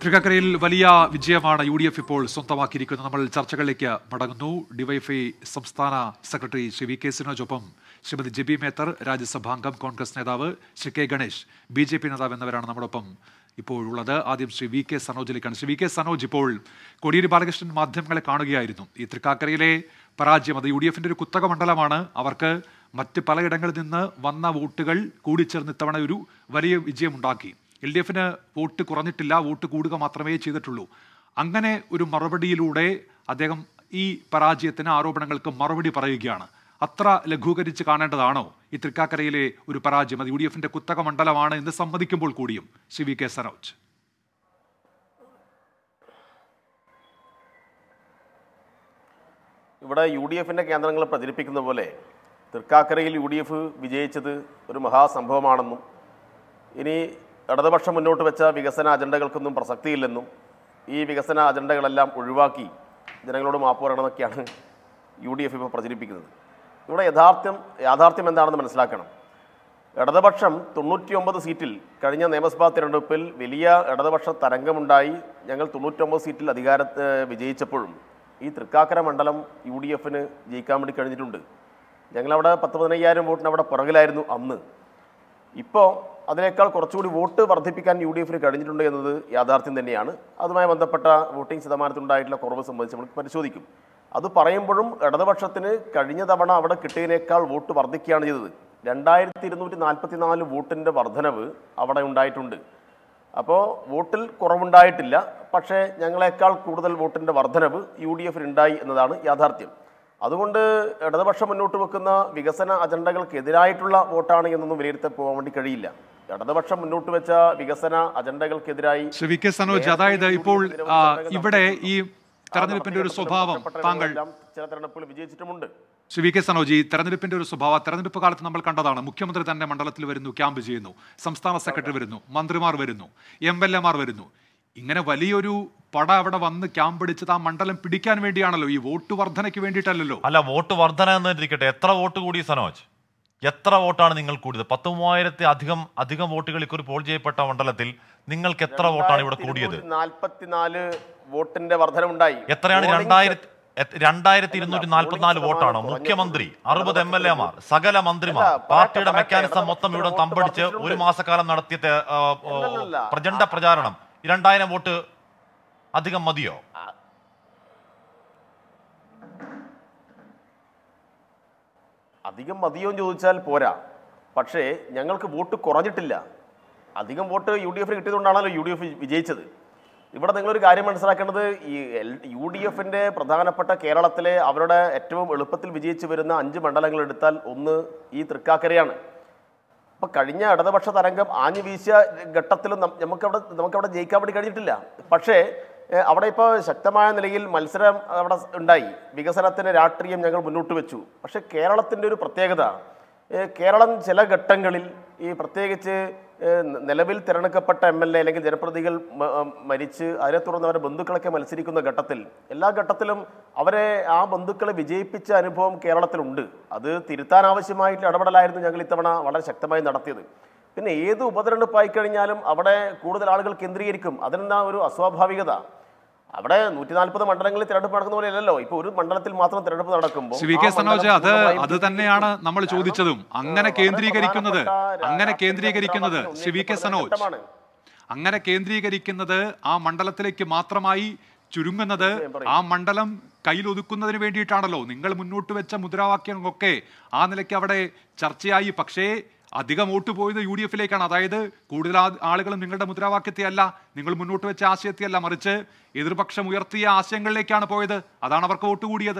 തൃക്കക്കരയിൽ വലിയ വിജയമാണ് U D F ഇപ്പോൾ സ്വന്തമാക്കിയിരിക്കുന്നത് നമ്മൾ ചർച്ചകളിലേക്ക് മടങ്ങുന്നു ഡിവൈഎഫ്ഐ സംസ്ഥാന സെക്രട്ടറി ശ്രീ വി കെ സിനോജൊപ്പം ശ്രീമതി ജെബി മേത്തർ രാജ്യസഭാംഗം കോൺഗ്രസ് നേതാവ് Shri K Ganesh B J P നേതാവ് എന്നിവരാണ് നമ്മോടൊപ്പം ഇപ്പോഴുള്ളത് ആദ്യം ശ്രീ വി കെ സനോജിലേക്കാണ് ശ്രീ വി കെ സനോജ് ഇപ്പോൾ കോടിയേരി ബാലകൃഷ്ണൻ മാധ്യമങ്ങളെ കാണുകയായിരുന്നു ഈ തൃക്കാക്കരയിലെ പരാജയം അത് യു ഡി എഫിന്റെ ഒരു കുത്തക മണ്ഡലമാണ് അവർക്ക് മറ്റ് പലയിടങ്ങളിൽ നിന്ന് വന്ന വോട്ടുകൾ കൂടിച്ചേർന്ന് ഇത്തവണ ഒരു വലിയ വിജയമുണ്ടാക്കി എൽ ഡി എഫിന് വോട്ട് കുറഞ്ഞിട്ടില്ല വോട്ട് കൂടുക മാത്രമേ ചെയ്തിട്ടുള്ളൂ അങ്ങനെ ഒരു മറുപടിയിലൂടെ അദ്ദേഹം ഈ പരാജയത്തിന് ആരോപണങ്ങൾക്ക് മറുപടി പറയുകയാണ് അത്ര ലഘൂകരിച്ച് കാണേണ്ടതാണോ ഈ തൃക്കാക്കരയിലെ ഒരു പരാജയം അത് യു ഡി എഫിന്റെ കുത്തക മണ്ഡലമാണ് എന്ന് സമ്മതിക്കുമ്പോൾ കൂടിയും ശ്രീ വി കെ സനോജ് ഇവിടെ യു ഡി എഫിൻ്റെ കേന്ദ്രങ്ങൾ പ്രചരിപ്പിക്കുന്ന പോലെ തൃക്കാക്കരയിൽ യു ഡി എഫ് വിജയിച്ചത് ഒരു മഹാസംഭവമാണെന്നും ഇനി ഇടതുപക്ഷം മുന്നോട്ട് വെച്ച വികസന അജണ്ടകൾക്കൊന്നും പ്രസക്തിയില്ലെന്നും ഈ വികസന അജണ്ടകളെല്ലാം ഒഴിവാക്കി ജനങ്ങളോട് മാപ്പ് പറയണമെന്നൊക്കെയാണ് യു ഡി എഫ് ഇപ്പോൾ പ്രചരിപ്പിക്കുന്നത് ഇവിടെ യഥാർത്ഥം യാഥാർത്ഥ്യം എന്താണെന്ന് മനസ്സിലാക്കണം ഇടതുപക്ഷം തൊണ്ണൂറ്റിയൊമ്പത് സീറ്റിൽ കഴിഞ്ഞ നിയമസഭാ തിരഞ്ഞെടുപ്പിൽ വലിയ ഇടതുപക്ഷ തരംഗമുണ്ടായി ഞങ്ങൾ തൊണ്ണൂറ്റൊമ്പത് സീറ്റിൽ അധികാര ഏഹ് വിജയിച്ചപ്പോഴും ഈ തൃക്കാക്കര മണ്ഡലം യു ഡി എഫിന് ജയിക്കാൻ വേണ്ടി കഴിഞ്ഞിട്ടുണ്ട് ഞങ്ങളവിടെ പത്ത് പതിനയ്യായിരം വോട്ടിന് അവിടെ പുറകിലായിരുന്നു അന്ന് ഇപ്പോൾ അതിനേക്കാൾ കുറച്ചുകൂടി വോട്ട് വർദ്ധിപ്പിക്കാൻ യു ഡി എഫിന് കഴിഞ്ഞിട്ടുണ്ട് എന്നത് യാഥാർത്ഥ്യം തന്നെയാണ് അതുമായി ബന്ധപ്പെട്ട വോട്ടിംഗ് ശതമാനത്തിലുണ്ടായിട്ടുള്ള കുറവ് സംബന്ധിച്ച് നമുക്ക് പരിശോധിക്കും അത് പറയുമ്പോഴും ഇടതുപക്ഷത്തിന് കഴിഞ്ഞ തവണ അവിടെ കിട്ടിയതിനേക്കാൾ വോട്ട് വർദ്ധിക്കുകയാണ് ചെയ്തത് രണ്ടായിരത്തി ഇരുന്നൂറ്റി നാൽപ്പത്തി നാല് വോട്ടിൻ്റെ വർധനവ് അവിടെ ഉണ്ടായിട്ടുണ്ട് അപ്പോൾ വോട്ടിൽ കുറവുണ്ടായിട്ടില്ല പക്ഷേ ഞങ്ങളെക്കാൾ കൂടുതൽ വോട്ടിൻ്റെ വർധനവ് യു ഡി എഫിന് ഉണ്ടായി എന്നതാണ് യാഥാർത്ഥ്യം അതുകൊണ്ട് ഇടതുപക്ഷം മുന്നോട്ട് വെക്കുന്ന വികസന അജണ്ടകൾക്കെതിരായിട്ടുള്ള വോട്ടാണ് എന്നൊന്നും വിലയിരുത്താൻ പോകാൻ വേണ്ടി കഴിയില്ല ഇടതുപക്ഷം മുന്നോട്ട് വെച്ച വികസന അജണ്ടകൾക്കെതിരായി ശ്രീ വി കെ സനോജ് അതായത് ഇപ്പോൾ ആ, ഇവിടെ ഈ തെരഞ്ഞെടുപ്പിന്റെ ഒരു സ്വഭാവം താങ്കൾ എല്ലാം ചില തെരഞ്ഞെടുപ്പുകൾ വിജയിച്ചിട്ടുമുണ്ട് ശ്രീ വി കെ സനോജ് ഈ തെരഞ്ഞെടുപ്പിന്റെ ഒരു സ്വഭാവം തെരഞ്ഞെടുപ്പ് കാലത്ത് നമ്മൾ കണ്ടതാണ് മുഖ്യമന്ത്രി തന്നെ മണ്ഡലത്തിൽ വരുന്നു ക്യാമ്പ് ചെയ്യുന്നു സംസ്ഥാന സെക്രട്ടറി വരുന്നു മന്ത്രിമാർ വരുന്നു എം എൽ എമാർ വരുന്നു ഇങ്ങനെ വലിയൊരു പട അവിടെ വന്ന് ക്യാമ്പ് അടിച്ചത് ആ മണ്ഡലം പിടിക്കാൻ വേണ്ടിയാണല്ലോ ഈ വോട്ട് വർധനയ്ക്ക് വേണ്ടിയിട്ടല്ലല്ലോ അല്ല വോട്ട് വർധന എന്നിരിക്കട്ടെ എത്ര വോട്ട് കൂടി സനോജ് എത്ര വോട്ടാണ് നിങ്ങൾ കൂടിയത് പത്ത് മൂവായിരത്തി അധികം അധികം വോട്ടുകൾ ഇക്കുറി പോൾ ചെയ്യപ്പെട്ട മണ്ഡലത്തിൽ നിങ്ങൾക്ക് എത്ര വോട്ടാണ് ഇവിടെ കൂടിയത് നാൽപ്പത്തിനാല് വോട്ടിന്റെ വർധനമുണ്ടായി എത്രയാണ് Polling രണ്ടായിരത്തി എത്ര- രണ്ടായിരത്തി ഇരുന്നൂറ്റി നാൽപ്പത്തിനാല് വോട്ടാണ് മുഖ്യമന്ത്രി അറുപത് എം എൽ എമാർ സകല മന്ത്രിമാർ അല്ല, പാർട്ടിയുടെ പറയട്ടെ, മെക്കാനിസം പറയട്ടെ. മൊത്തം ഇവിടെ വോട്ട് തമ്പടിച്ച് ഒരു വർദ്ധിച്ചിട്ടുണ്ട്. മാസക്കാലം നടത്തിയ തെ- ആ, ഓ, അല്ലല്ലല്ല. പ്രചണ്ഡ പ്രചാരണം ഈ രണ്ടായിരം വോട്ട് അധികം മതിയോ അധികം മതിയോ എന്ന് ചോദിച്ചാൽ പോരാ പക്ഷേ ഞങ്ങൾക്ക് വോട്ട് കുറഞ്ഞിട്ടില്ല അധികം വോട്ട് യു ഡി എഫിന് കിട്ടിയതുകൊണ്ടാണല്ലോ യു ഡി എഫ് വിജയിച്ചത് ഇവിടെ നിങ്ങളൊരു കാര്യം മനസ്സിലാക്കേണ്ടത് ഈ എൽ യു ഡി എഫിൻ്റെ പ്രധാനപ്പെട്ട കേരളത്തിലെ അവരുടെ ഏറ്റവും എളുപ്പത്തിൽ വിജയിച്ചു വരുന്ന അഞ്ച് മണ്ഡലങ്ങൾ എടുത്താൽ ഒന്ന് ഈ തൃക്കാക്കരയാണ് അപ്പൊ കഴിഞ്ഞ ഇടതുപക്ഷ തരംഗം ആഞ്ഞു വീശിയ ഘട്ടത്തിലും നം- നമുക്കവിടെ നമുക്കവിടെ ജയിക്കാൻ വേണ്ടി കഴിഞ്ഞിട്ടില്ല പക്ഷേ ഏഹ്, അവിടെ ഇപ്പോൾ ശക്തമായ നിലയിൽ മത്സരം അവിടെ ഉണ്ടായി വികസനത്തിന് രാഷ്ട്രീയം ഞങ്ങൾ മുന്നോട്ട് വെച്ചു പക്ഷേ കേരളത്തിൻ്റെ ഒരു പ്രത്യേകത ഏഹ്, കേരളം ചില ഘട്ടങ്ങളിൽ ഈ പ്രത്യേകിച്ച് ഏഹ്, ന- നിലവിൽ തിരഞ്ഞെടുക്കപ്പെട്ട എം എൽ എ അല്ലെങ്കിൽ ജനപ്രതിനിധികൾ മ- ഉം, മരിച്ച് അതിനെ തുടർന്ന് അവരുടെ ബന്ധുക്കളൊക്കെ മത്സരിക്കുന്ന ഘട്ടത്തിൽ എല്ലാ ഘട്ടത്തിലും അവരെ ആ ബന്ധുക്കളെ വിജയിപ്പിച്ച അനുഭവം കേരളത്തിലുണ്ട് അത് തിരുത്താൻ ആവശ്യമായിട്ടുള്ള ഇടപെടലായിരുന്നു ഞങ്ങൾ ഇത്തവണ വളരെ ശക്തമായി നടത്തിയത് പിന്നെ ഏത് ഉപതെരഞ്ഞെടുപ്പായി കഴിഞ്ഞാലും അവിടെ കൂടുതൽ ആളുകൾ കേന്ദ്രീകരിക്കും അതിനെന്താ ഒരു അസ്വാഭാവികത അവിടെ നൂറ്റി നാൽപ്പത് മണ്ഡലങ്ങളിൽ തിരഞ്ഞെടുപ്പ് നടക്കുന്ന പോലെ അല്ലല്ലോ ഇപ്പൊ ഒരു മണ്ഡലത്തിൽ മാത്രം തിരഞ്ഞെടുപ്പ് നടക്കുമ്പോൾ ശ്രീ വി കെ ആ സനോജ് മണ്ഡലം അത് പൂർണ്ണമായും അത് തന്നെയാണ് നമ്മൾ കാരണം, ചോദിച്ചതും അങ്ങനെ വളരെ കേന്ദ്രീകരിക്കുന്നത് പ്രധാനപ്പെട്ട അങ്ങനെ രാഷ്ട്രീയ കേന്ദ്രീകരിക്കുന്നത് നേതൃത്വം ശ്രീ വി കെ ഉന്നയിക്കപ്പെടുന്ന സനോജ് ഘട്ടമാണ്. അങ്ങനെ കേന്ദ്രീകരിക്കുന്നത് ആ മണ്ഡലത്തിലേക്ക് മാത്രമായി ചുരുങ്ങുന്നത് ആ മണ്ഡലം കയ്യിലൊതുക്കുന്നതിന് വേണ്ടിയിട്ടാണല്ലോ നിങ്ങൾ മുന്നോട്ട് വെച്ച മുദ്രാവാക്യങ്ങളൊക്കെ ആ നിലയ്ക്ക് അവിടെ ചർച്ചയായി പക്ഷേ അധികം വോട്ട് പോയത് യു ഡി എഫിലേക്കാണ് അതായത് കൂടുതൽ ആ- ആളുകളും നിങ്ങളുടെ മുദ്രാവാക്യത്തെ അല്ല നിങ്ങൾ മുന്നോട്ട് വെച്ച ആശയത്തെ അല്ല മറിച്ച് എതിർപക്ഷം ഉയർത്തിയ ആശയങ്ങളിലേക്കാണ് പോയത് അതാണ് അവർക്ക് വോട്ട് കൂടിയത്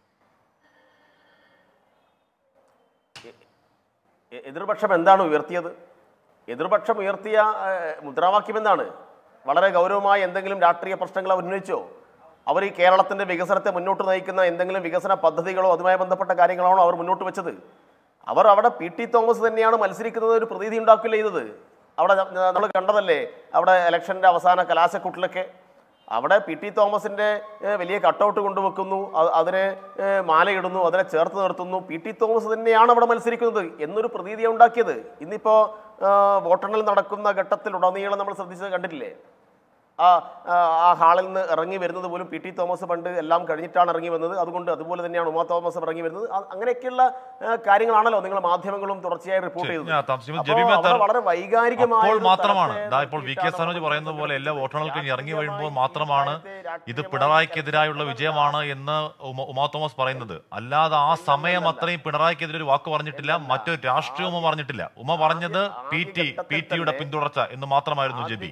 എ- എതിർപക്ഷം എന്താണ് ഉയർത്തിയത് എതിർപക്ഷം ഉയർത്തിയ ഏഹ്, മുദ്രാവാക്യം എന്താണ് വളരെ ഗൗരവമായ എന്തെങ്കിലും രാഷ്ട്രീയ പ്രശ്നങ്ങൾ അവർ ഉന്നയിച്ചോ അവർ ഈ കേരളത്തിന്റെ വികസനത്തെ മുന്നോട്ട് നയിക്കുന്ന എന്തെങ്കിലും വികസന പദ്ധതികളോ അതുമായി ബന്ധപ്പെട്ട കാര്യങ്ങളാണോ അവർ മുന്നോട്ട് വെച്ചത് അവർ അവിടെ പി ടി തോമസ് തന്നെയാണ് മത്സരിക്കുന്നത് ഒരു പ്രതീതി ഉണ്ടാക്കില്ല ചെയ്തത് അവിടെ നമ്മൾ കണ്ടതല്ലേ അവിടെ ഇലക്ഷന്റെ അവസാന കലാശക്കൂട്ടിലൊക്കെ അവിടെ പി ടി തോമസിന്റെ ഏഹ്, വലിയ കട്ടൗട്ട് കൊണ്ടുവെക്കുന്നു അ- അതിനെ ഏഹ്, മാലയിടുന്നു അതിനെ ചേർത്ത് നിർത്തുന്നു പി ടി തോമസ് തന്നെയാണ് അവിടെ മത്സരിക്കുന്നത് എന്നൊരു പ്രതീതിയാണ് ഉണ്ടാക്കിയത് ഇന്നിപ്പോ ഏഹ്, വോട്ടെണ്ണൽ നടക്കുന്ന ഘട്ടത്തിൽ ഉടനീളം നമ്മൾ ശ്രദ്ധിച്ചത് കണ്ടിട്ടില്ലേ ആ ആ, ആ ഹാളിൽ നിന്ന് ഇറങ്ങി വരുന്നത് പോലും പി ടി തോമസ് പണ്ട് എല്ലാം കഴിഞ്ഞിട്ടാണ് ഇറങ്ങി വന്നത് അതുകൊണ്ട് അതുപോലെ തന്നെയാണ് ഉമാ തോമസ് ഇറങ്ങി വരുന്നത് അ- അങ്ങനെയൊക്കെയുള്ള ആ, കാര്യങ്ങളാണല്ലോ നിങ്ങൾ മാധ്യമങ്ങളും തുടർച്ചയായി റിപ്പോർട്ട് ശരി, ചെയ്തത് ഞാൻ താം- ശ്രീമതി അപ്പോൾ ജെബി മേത്തർ അവിടെ വളരെ വൈകാരികമായ അപ്പോൾ ഒരു മാത്രമാണ് തലത്തെ ദാ ഇപ്പോൾ വി കെ നിർത്തിയിട്ടാണ് സനോജ് പറയുന്നത് പോലെ എല്ലാ വോട്ടെണ്ണൽക്കും ഇനി ഇറങ്ങി വരുമ്പോൾ മാത്രമാണ് ഇത് രാഷ്ട്രീയമായി പിണറായിക്കെതിരായുള്ള വിജയമാണ് എന്ന് ഉമ- ഉമാ തോമസ് പറയുന്നത് അല്ലാതെ ആ സമയം അത്രയും പിണറായിക്കെതിരെ ഒരു വാക്ക് പറഞ്ഞിട്ടില്ല മറ്റൊരു രാഷ്ട്രീയ ഉമ പറഞ്ഞിട്ടില്ല ഉമ പറഞ്ഞത് പി ടി പി ടിയുടെ പിന്തുടർച്ച എന്ന് മാത്രമായിരുന്നു ജെബി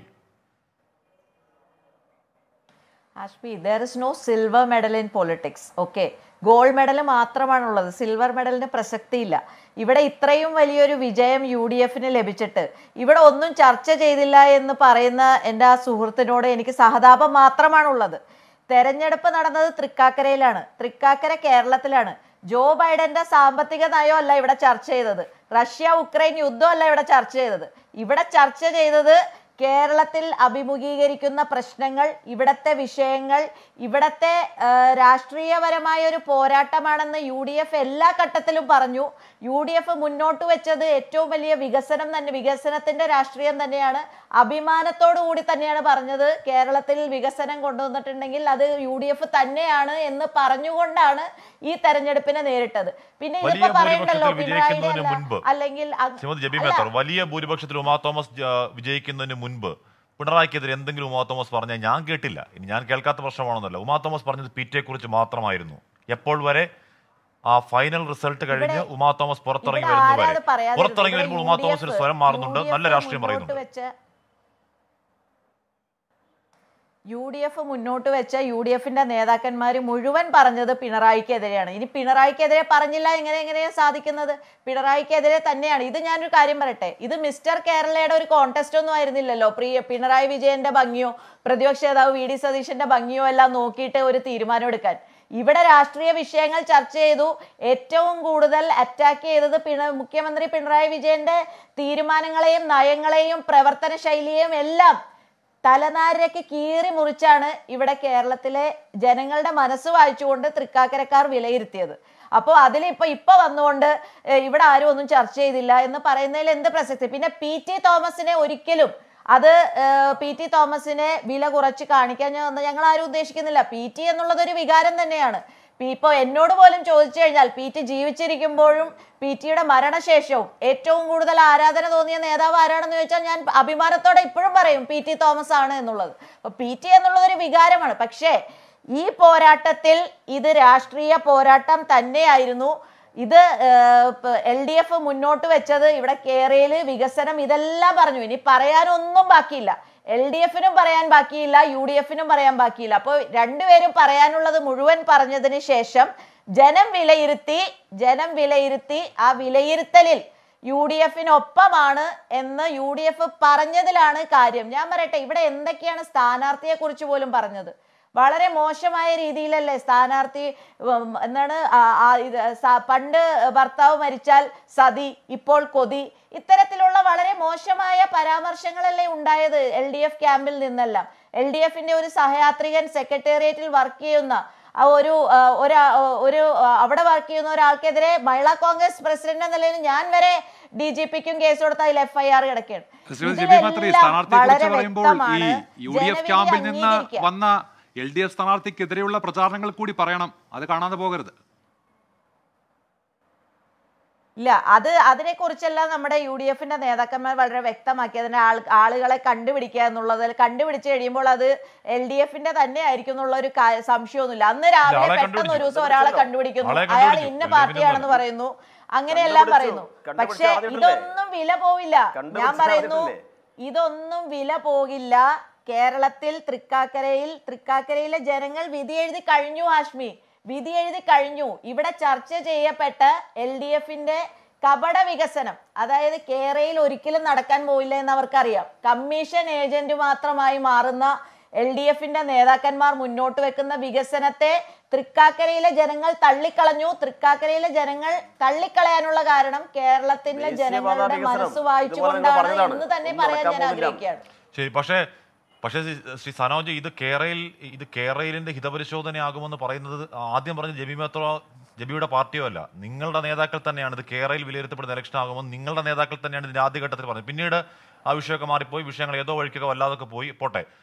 ആഷ്മി there is no silver medal in politics okay gold medal മാത്രമാണുള്ളത് സിൽവർ മെഡലിന് പ്രസക്തിയില്ല ഇവിടെ ഇത്രയും വലിയൊരു വിജയം യു ഡി എഫിന് ലഭിച്ചിട്ട് ഇവിടെ ഒന്നും ചർച്ച ചെയ്തില്ല എന്ന് പറയുന്ന എൻ്റെ ആ സുഹൃത്തിനോട് എനിക്ക് സഹതാപം മാത്രമാണുള്ളത് തെരഞ്ഞെടുപ്പ് നടന്നത് തൃക്കാക്കരയിലാണ് തൃക്കാക്കര കേരളത്തിലാണ് ജോ ബൈഡന്റെ സാമ്പത്തിക നയം അല്ല ഇവിടെ ചർച്ച ചെയ്തത് റഷ്യ ഉക്രൈൻ യുദ്ധം അല്ല ഇവിടെ ചർച്ച ചെയ്തത് ഇവിടെ ചർച്ച ചെയ്തത് കേരളത്തിൽ അഭിമുഖീകരിക്കുന്ന പ്രശ്നങ്ങൾ ഇവിടത്തെ വിഷയങ്ങൾ ഇവിടത്തെ ആ, രാഷ്ട്രീയപരമായ ഒരു പോരാട്ടമാണെന്ന് യു ഡി എഫ് എല്ലാ ഘട്ടത്തിലും പറഞ്ഞു യു ഡി എഫ് മുന്നോട്ട് വെച്ചത് ഏറ്റവും വലിയ വികസനം തന്നെ വികസനത്തിന്റെ രാഷ്ട്രീയം തന്നെയാണ് അഭിമാനത്തോടു കൂടി തന്നെയാണ് പറഞ്ഞത് കേരളത്തിൽ വികസനം കൊണ്ടുവന്നിട്ടുണ്ടെങ്കിൽ അത് യു ഡി എഫ് തന്നെയാണ് എന്ന് പറഞ്ഞുകൊണ്ടാണ് ഈ തെരഞ്ഞെടുപ്പിനെ നേരിട്ടത് പിന്നെ വലിയ ഇതിപ്പോ പറയണ്ടല്ലോ ഭൂരിപക്ഷത്തിൽ പിണറായിയുടെ വിജയിക്കുന്നതിന് അല്ല, മുൻപ് അല്ലെങ്കിൽ അത്- ശ്രീമതി ജെബി അല്ല, മേത്തർ വലിയ ഭൂരിപക്ഷത്തിൽ ഉമാ തോമസ് ജ- വിജയിക്കുന്നതിന് മുൻപ് പിണറായിക്കെതിരെ എന്തെങ്കിലും ഉമാ തോമസ് പറഞ്ഞാൽ ഞാൻ കേട്ടില്ല ഇനി ഞാൻ കേൾക്കാത്ത പ്രശ്നമാണെന്നല്ല ഉമാ തോമസ് പറഞ്ഞത് പി ടിയെ കുറിച്ച് മാത്രമായിരുന്നു എപ്പോൾ വരെ ആ ഫൈനൽ റിസൾട്ട് കഴിഞ്ഞ് ഇവിടെ- ഉമാ തോമസ് പുറത്തിറങ്ങി ഇവിടെ വരുന്നത് ആരാ വരെ അത് പറയാതിരുന്നത്? പുറത്തിറങ്ങി വരുമ്പോൾ ഇവിടെ ഉമാ യു ഡി തോമസിന് എഫ് സ്വരം മാറുന്നുണ്ട് യു ഡി നല്ല എഫ് രാഷ്ട്രീയം മുന്നോട്ട് പറയുന്നുണ്ട് വെച്ച യു ഡി എഫ് മുന്നോട്ട് വെച്ച യു ഡി എഫിന്റെ നേതാക്കന്മാർ മുഴുവൻ പറഞ്ഞത് പിണറായിക്കെതിരെയാണ് ഇനി പിണറായിക്കെതിരെ പറഞ്ഞില്ല എങ്ങനെ എങ്ങനെയാ സാധിക്കുന്നത് പിണറായിക്കെതിരെ തന്നെയാണ് ഇത് ഞാനൊരു കാര്യം പറയട്ടെ ഇത് മിസ്റ്റർ കേരളയുടെ ഒരു കോntest ഒന്നും ആയിരുന്നില്ലല്ലോ പ്രിയ പിണറായി വിജയന്റെ ഭംഗിയോ പ്രതിപക്ഷ നേതാവ് വി ഡി സതീശന്റെ ഭംഗിയോ എല്ലാം നോക്കിയിട്ട് ഒരു തീരുമാനം എടുക്കാൻ ഇവിടെ രാഷ്ട്രീയ വിഷയങ്ങൾ ചർച്ച ചെയ്തു ഏറ്റവും കൂടുതൽ അറ്റാക്ക് ചെയ്തത് പിണ മുഖ്യമന്ത്രി പിണറായി വിജയന്റെ തീരുമാനങ്ങളെയും നയങ്ങളെയും പ്രവർത്തന ശൈലിയെയും എല്ലാം തലനാരിഴയ്ക്ക് കീറി മുറിച്ചാണ് ഇവിടെ കേരളത്തിലെ ജനങ്ങളുടെ മനസ്സ് വായിച്ചുകൊണ്ട് തൃക്കാക്കരക്കാർ വിലയിരുത്തിയത് അപ്പോൾ അതിലിപ്പോ ഇപ്പൊ വന്നുകൊണ്ട് ഏഹ്, ഇവിടെ ആരും ഒന്നും ചർച്ച ചെയ്തില്ല എന്ന് പറയുന്നതിൽ എന്ത് പ്രസക്തി പിന്നെ പി ടി തോമസിനെ ഒരിക്കലും അത് ഏഹ്, പി ടി തോമസിനെ വില കുറച്ച് കാണിക്കാൻ ഞാൻ- ഞങ്ങൾ ആരും ഉദ്ദേശിക്കുന്നില്ല പി ടി എന്നുള്ളത് ഒരു വികാരം തന്നെയാണ് പി- ഇപ്പൊ എന്നോട് പോലും ചോദിച്ചു കഴിഞ്ഞാൽ പി ടി ജീവിച്ചിരിക്കുമ്പോഴും പി ടിയുടെ മരണശേഷവും ഏറ്റവും കൂടുതൽ ആരാധന തോന്നിയ നേതാവ് ആരാണെന്ന് ചോദിച്ചാൽ ഞാൻ അഭിമാനത്തോടെ ഇപ്പോഴും പറയും പി ടി തോമസ് ആണ് എന്നുള്ളത് അപ്പൊ പി ടി എന്നുള്ളത് ഒരു വികാരമാണ് പക്ഷേ ഈ പോരാട്ടത്തിൽ ഇത് രാഷ്ട്രീയ പോരാട്ടം തന്നെയായിരുന്നു ഇത് എൽ ഡി എഫ് മുന്നോട്ട് വെച്ചത് ഇവിടെ കേരളയില് വികസനം ഇതെല്ലാം പറഞ്ഞു ഇനി പറയാനൊന്നും ബാക്കിയില്ല എൽ ഡി എഫിനും പറയാൻ ബാക്കിയില്ല യു ഡി എഫിനും പറയാൻ ബാക്കിയില്ല അപ്പോൾ രണ്ടുപേരും പറയാനുള്ളത് മുഴുവൻ പറഞ്ഞതിന് ശേഷം ജനം വിലയിരുത്തി ജനം വിലയിരുത്തി ആ വിലയിരുത്തലിൽ യു ഡി എഫിനൊപ്പമാണ് എന്ന് യു ഡി എഫ് പറഞ്ഞതിലാണ് കാര്യം ഞാൻ പറയട്ടെ ഇവിടെ എന്തൊക്കെയാണ് സ്ഥാനാർത്ഥിയെ കുറിച്ച് പോലും പറഞ്ഞത് വളരെ മോശമായ രീതിയിലല്ലേ സ്ഥാനാർത്ഥി ഉം, എന്താണ് ആ, ആ, ഇത് സ- പണ്ട് ഭർത്താവ് മരിച്ചാൽ സതി ഇപ്പോൾ കൊതി ഇത്തരത്തിലുള്ള വളരെ മോശമായ പരാമർശങ്ങളല്ലേ ഉണ്ടായത് എൽ ഡി എഫ് ക്യാമ്പിൽ നിന്നെല്ലാം എൽ ഡി എഫിന്റെ ഒരു സഹയാത്രികൻ സെക്രട്ടേറിയറ്റിൽ വർക്ക് ചെയ്യുന്ന ആ ഒരു ആ, ഒരാ ഒരു ആ, അവിടെ വർക്ക് ചെയ്യുന്ന ഒരാൾക്കെതിരെ മഹിളാ കോൺഗ്രസ് പ്രസിഡന്റ് എന്ന നിലയിൽ ഞാൻ വരെ ഡി ജി പിക്കും കേസ് കൊടുത്ത അതിൽ എഫ് ഐ ആർ കിടക്കുകയാണ് ശ്രീമതി ജെബി മാത്രം ഇതിലെല്ലാം സ്ഥാനാർത്ഥിയെ കുറിച്ച് വളരെ പറയുമ്പോൾ ഈ വ്യക്തമാണ് യു ഡി എഫ് ജനവിധി ക്യാമ്പിൽ നിന്ന് അംഗീകരിക്കുക. വന്ന എൽ ഡി എഫ് സ്ഥാനാർത്ഥിക്കെതിരെയുള്ള പ്രചാരണങ്ങൾ കൂടി പറയണം അത് കാണാതെ പോകരുത് ഇല്ല അത് അതിനെ കുറിച്ചെല്ലാം നമ്മുടെ യു ഡി എഫിന്റെ നേതാക്കന്മാർ വളരെ വ്യക്തമാക്കി അതിന്റെ ആൾ ആളുകളെ കണ്ടുപിടിക്കുക എന്നുള്ളത് കണ്ടുപിടിച്ച് കഴിയുമ്പോൾ അത് എൽ ഡി എഫിന്റെ തന്നെ ആയിരിക്കും എന്നുള്ള ഒരു കാ- സംശയമൊന്നുമില്ല അന്ന് രാവിലെ ആളെ പെട്ടെന്ന് ഒരു കണ്ടുപിടിച്ചു. ദിവസം ഒരാളെ കണ്ടുപിടിക്കുന്നു ആളെ അയാൾ കണ്ടുപിടിച്ചു. ഇന്ന എൽ ഡി എഫിന്റെ പാർട്ടിയാണെന്ന് ഒന്നും പറയുന്നു അങ്ങനെയെല്ലാം പറയുന്നു കണ്ടുപിടിച്ചു. പക്ഷെ അറിഞ്ഞിട്ടില്ലേ? ഇതൊന്നും വില പോവില്ല ഞാൻ കണ്ടുപിടിച്ച് പറയുന്നു അറിഞ്ഞിട്ടില്ലേ? ഇതൊന്നും വില പോകില്ല കേരളത്തിൽ തൃക്കാക്കരയിൽ തൃക്കാക്കരയിലെ ജനങ്ങൾ വിധി എഴുതി കഴിഞ്ഞു ഹാഷ്മി വിധി എഴുതി കഴിഞ്ഞു ഇവിടെ ചർച്ച ചെയ്യപ്പെട്ട എൽ ഡി എഫിന്റെ കപട വികസനം അതായത് കേരളയിൽ ഒരിക്കലും നടക്കാൻ പോയില്ല എന്ന് അവർക്കറിയാം കമ്മീഷൻ ഏജന്റ് മാത്രമായി മാറുന്ന എൽ ഡി എഫിന്റെ നേതാക്കന്മാർ മുന്നോട്ട് വെക്കുന്ന വികസനത്തെ തൃക്കാക്കരയിലെ ജനങ്ങൾ തള്ളിക്കളഞ്ഞു തൃക്കാക്കരയിലെ ജനങ്ങൾ തള്ളിക്കളയാനുള്ള കാരണം കേരളത്തിലെ ദേശീയപാത ജനങ്ങളുടെ വികസനം. മനസ്സ് ഇതുപോലെ വായിച്ചുകൊണ്ടാണ് നിങ്ങൾ പറഞ്ഞതാണ്. എന്ന് തന്നെ ഒന്നും പറയാൻ ഞാൻ നടക്കാൻ പോകുന്നില്ല. ആഗ്രഹിക്കുകയാണ് ശരി പക്ഷേ പക്ഷേ ശ്രീ- ശ്രീ സനോജ് ഇത് കേരളയിൽ ഇത് കേരളയിലിന്റെ ഹിതപരിശോധനയാകുമെന്ന് പറയുന്നത് ആദ്യം പറഞ്ഞ ജബി മേത്തോ ജബിയുടെ പാർട്ടിയോ അല്ല നിങ്ങളുടെ നേതാക്കൾ തന്നെയാണ് ഇത് കേരളയിൽ വിലയിരുത്തപ്പെടുന്ന ഇലക്ഷൻ ആകുമെന്ന് നിങ്ങളുടെ നേതാക്കൾ തന്നെയാണ് ഇതിന്റെ ആദ്യഘട്ടത്തിൽ പറഞ്ഞത് പിന്നീട് ആ വിഷയമൊക്കെ മാറിപ്പോയി വിഷയങ്ങൾ ഏതോ വഴിക്കൊക്കെ വല്ലാതൊക്കെ പോയി പോട്ടെ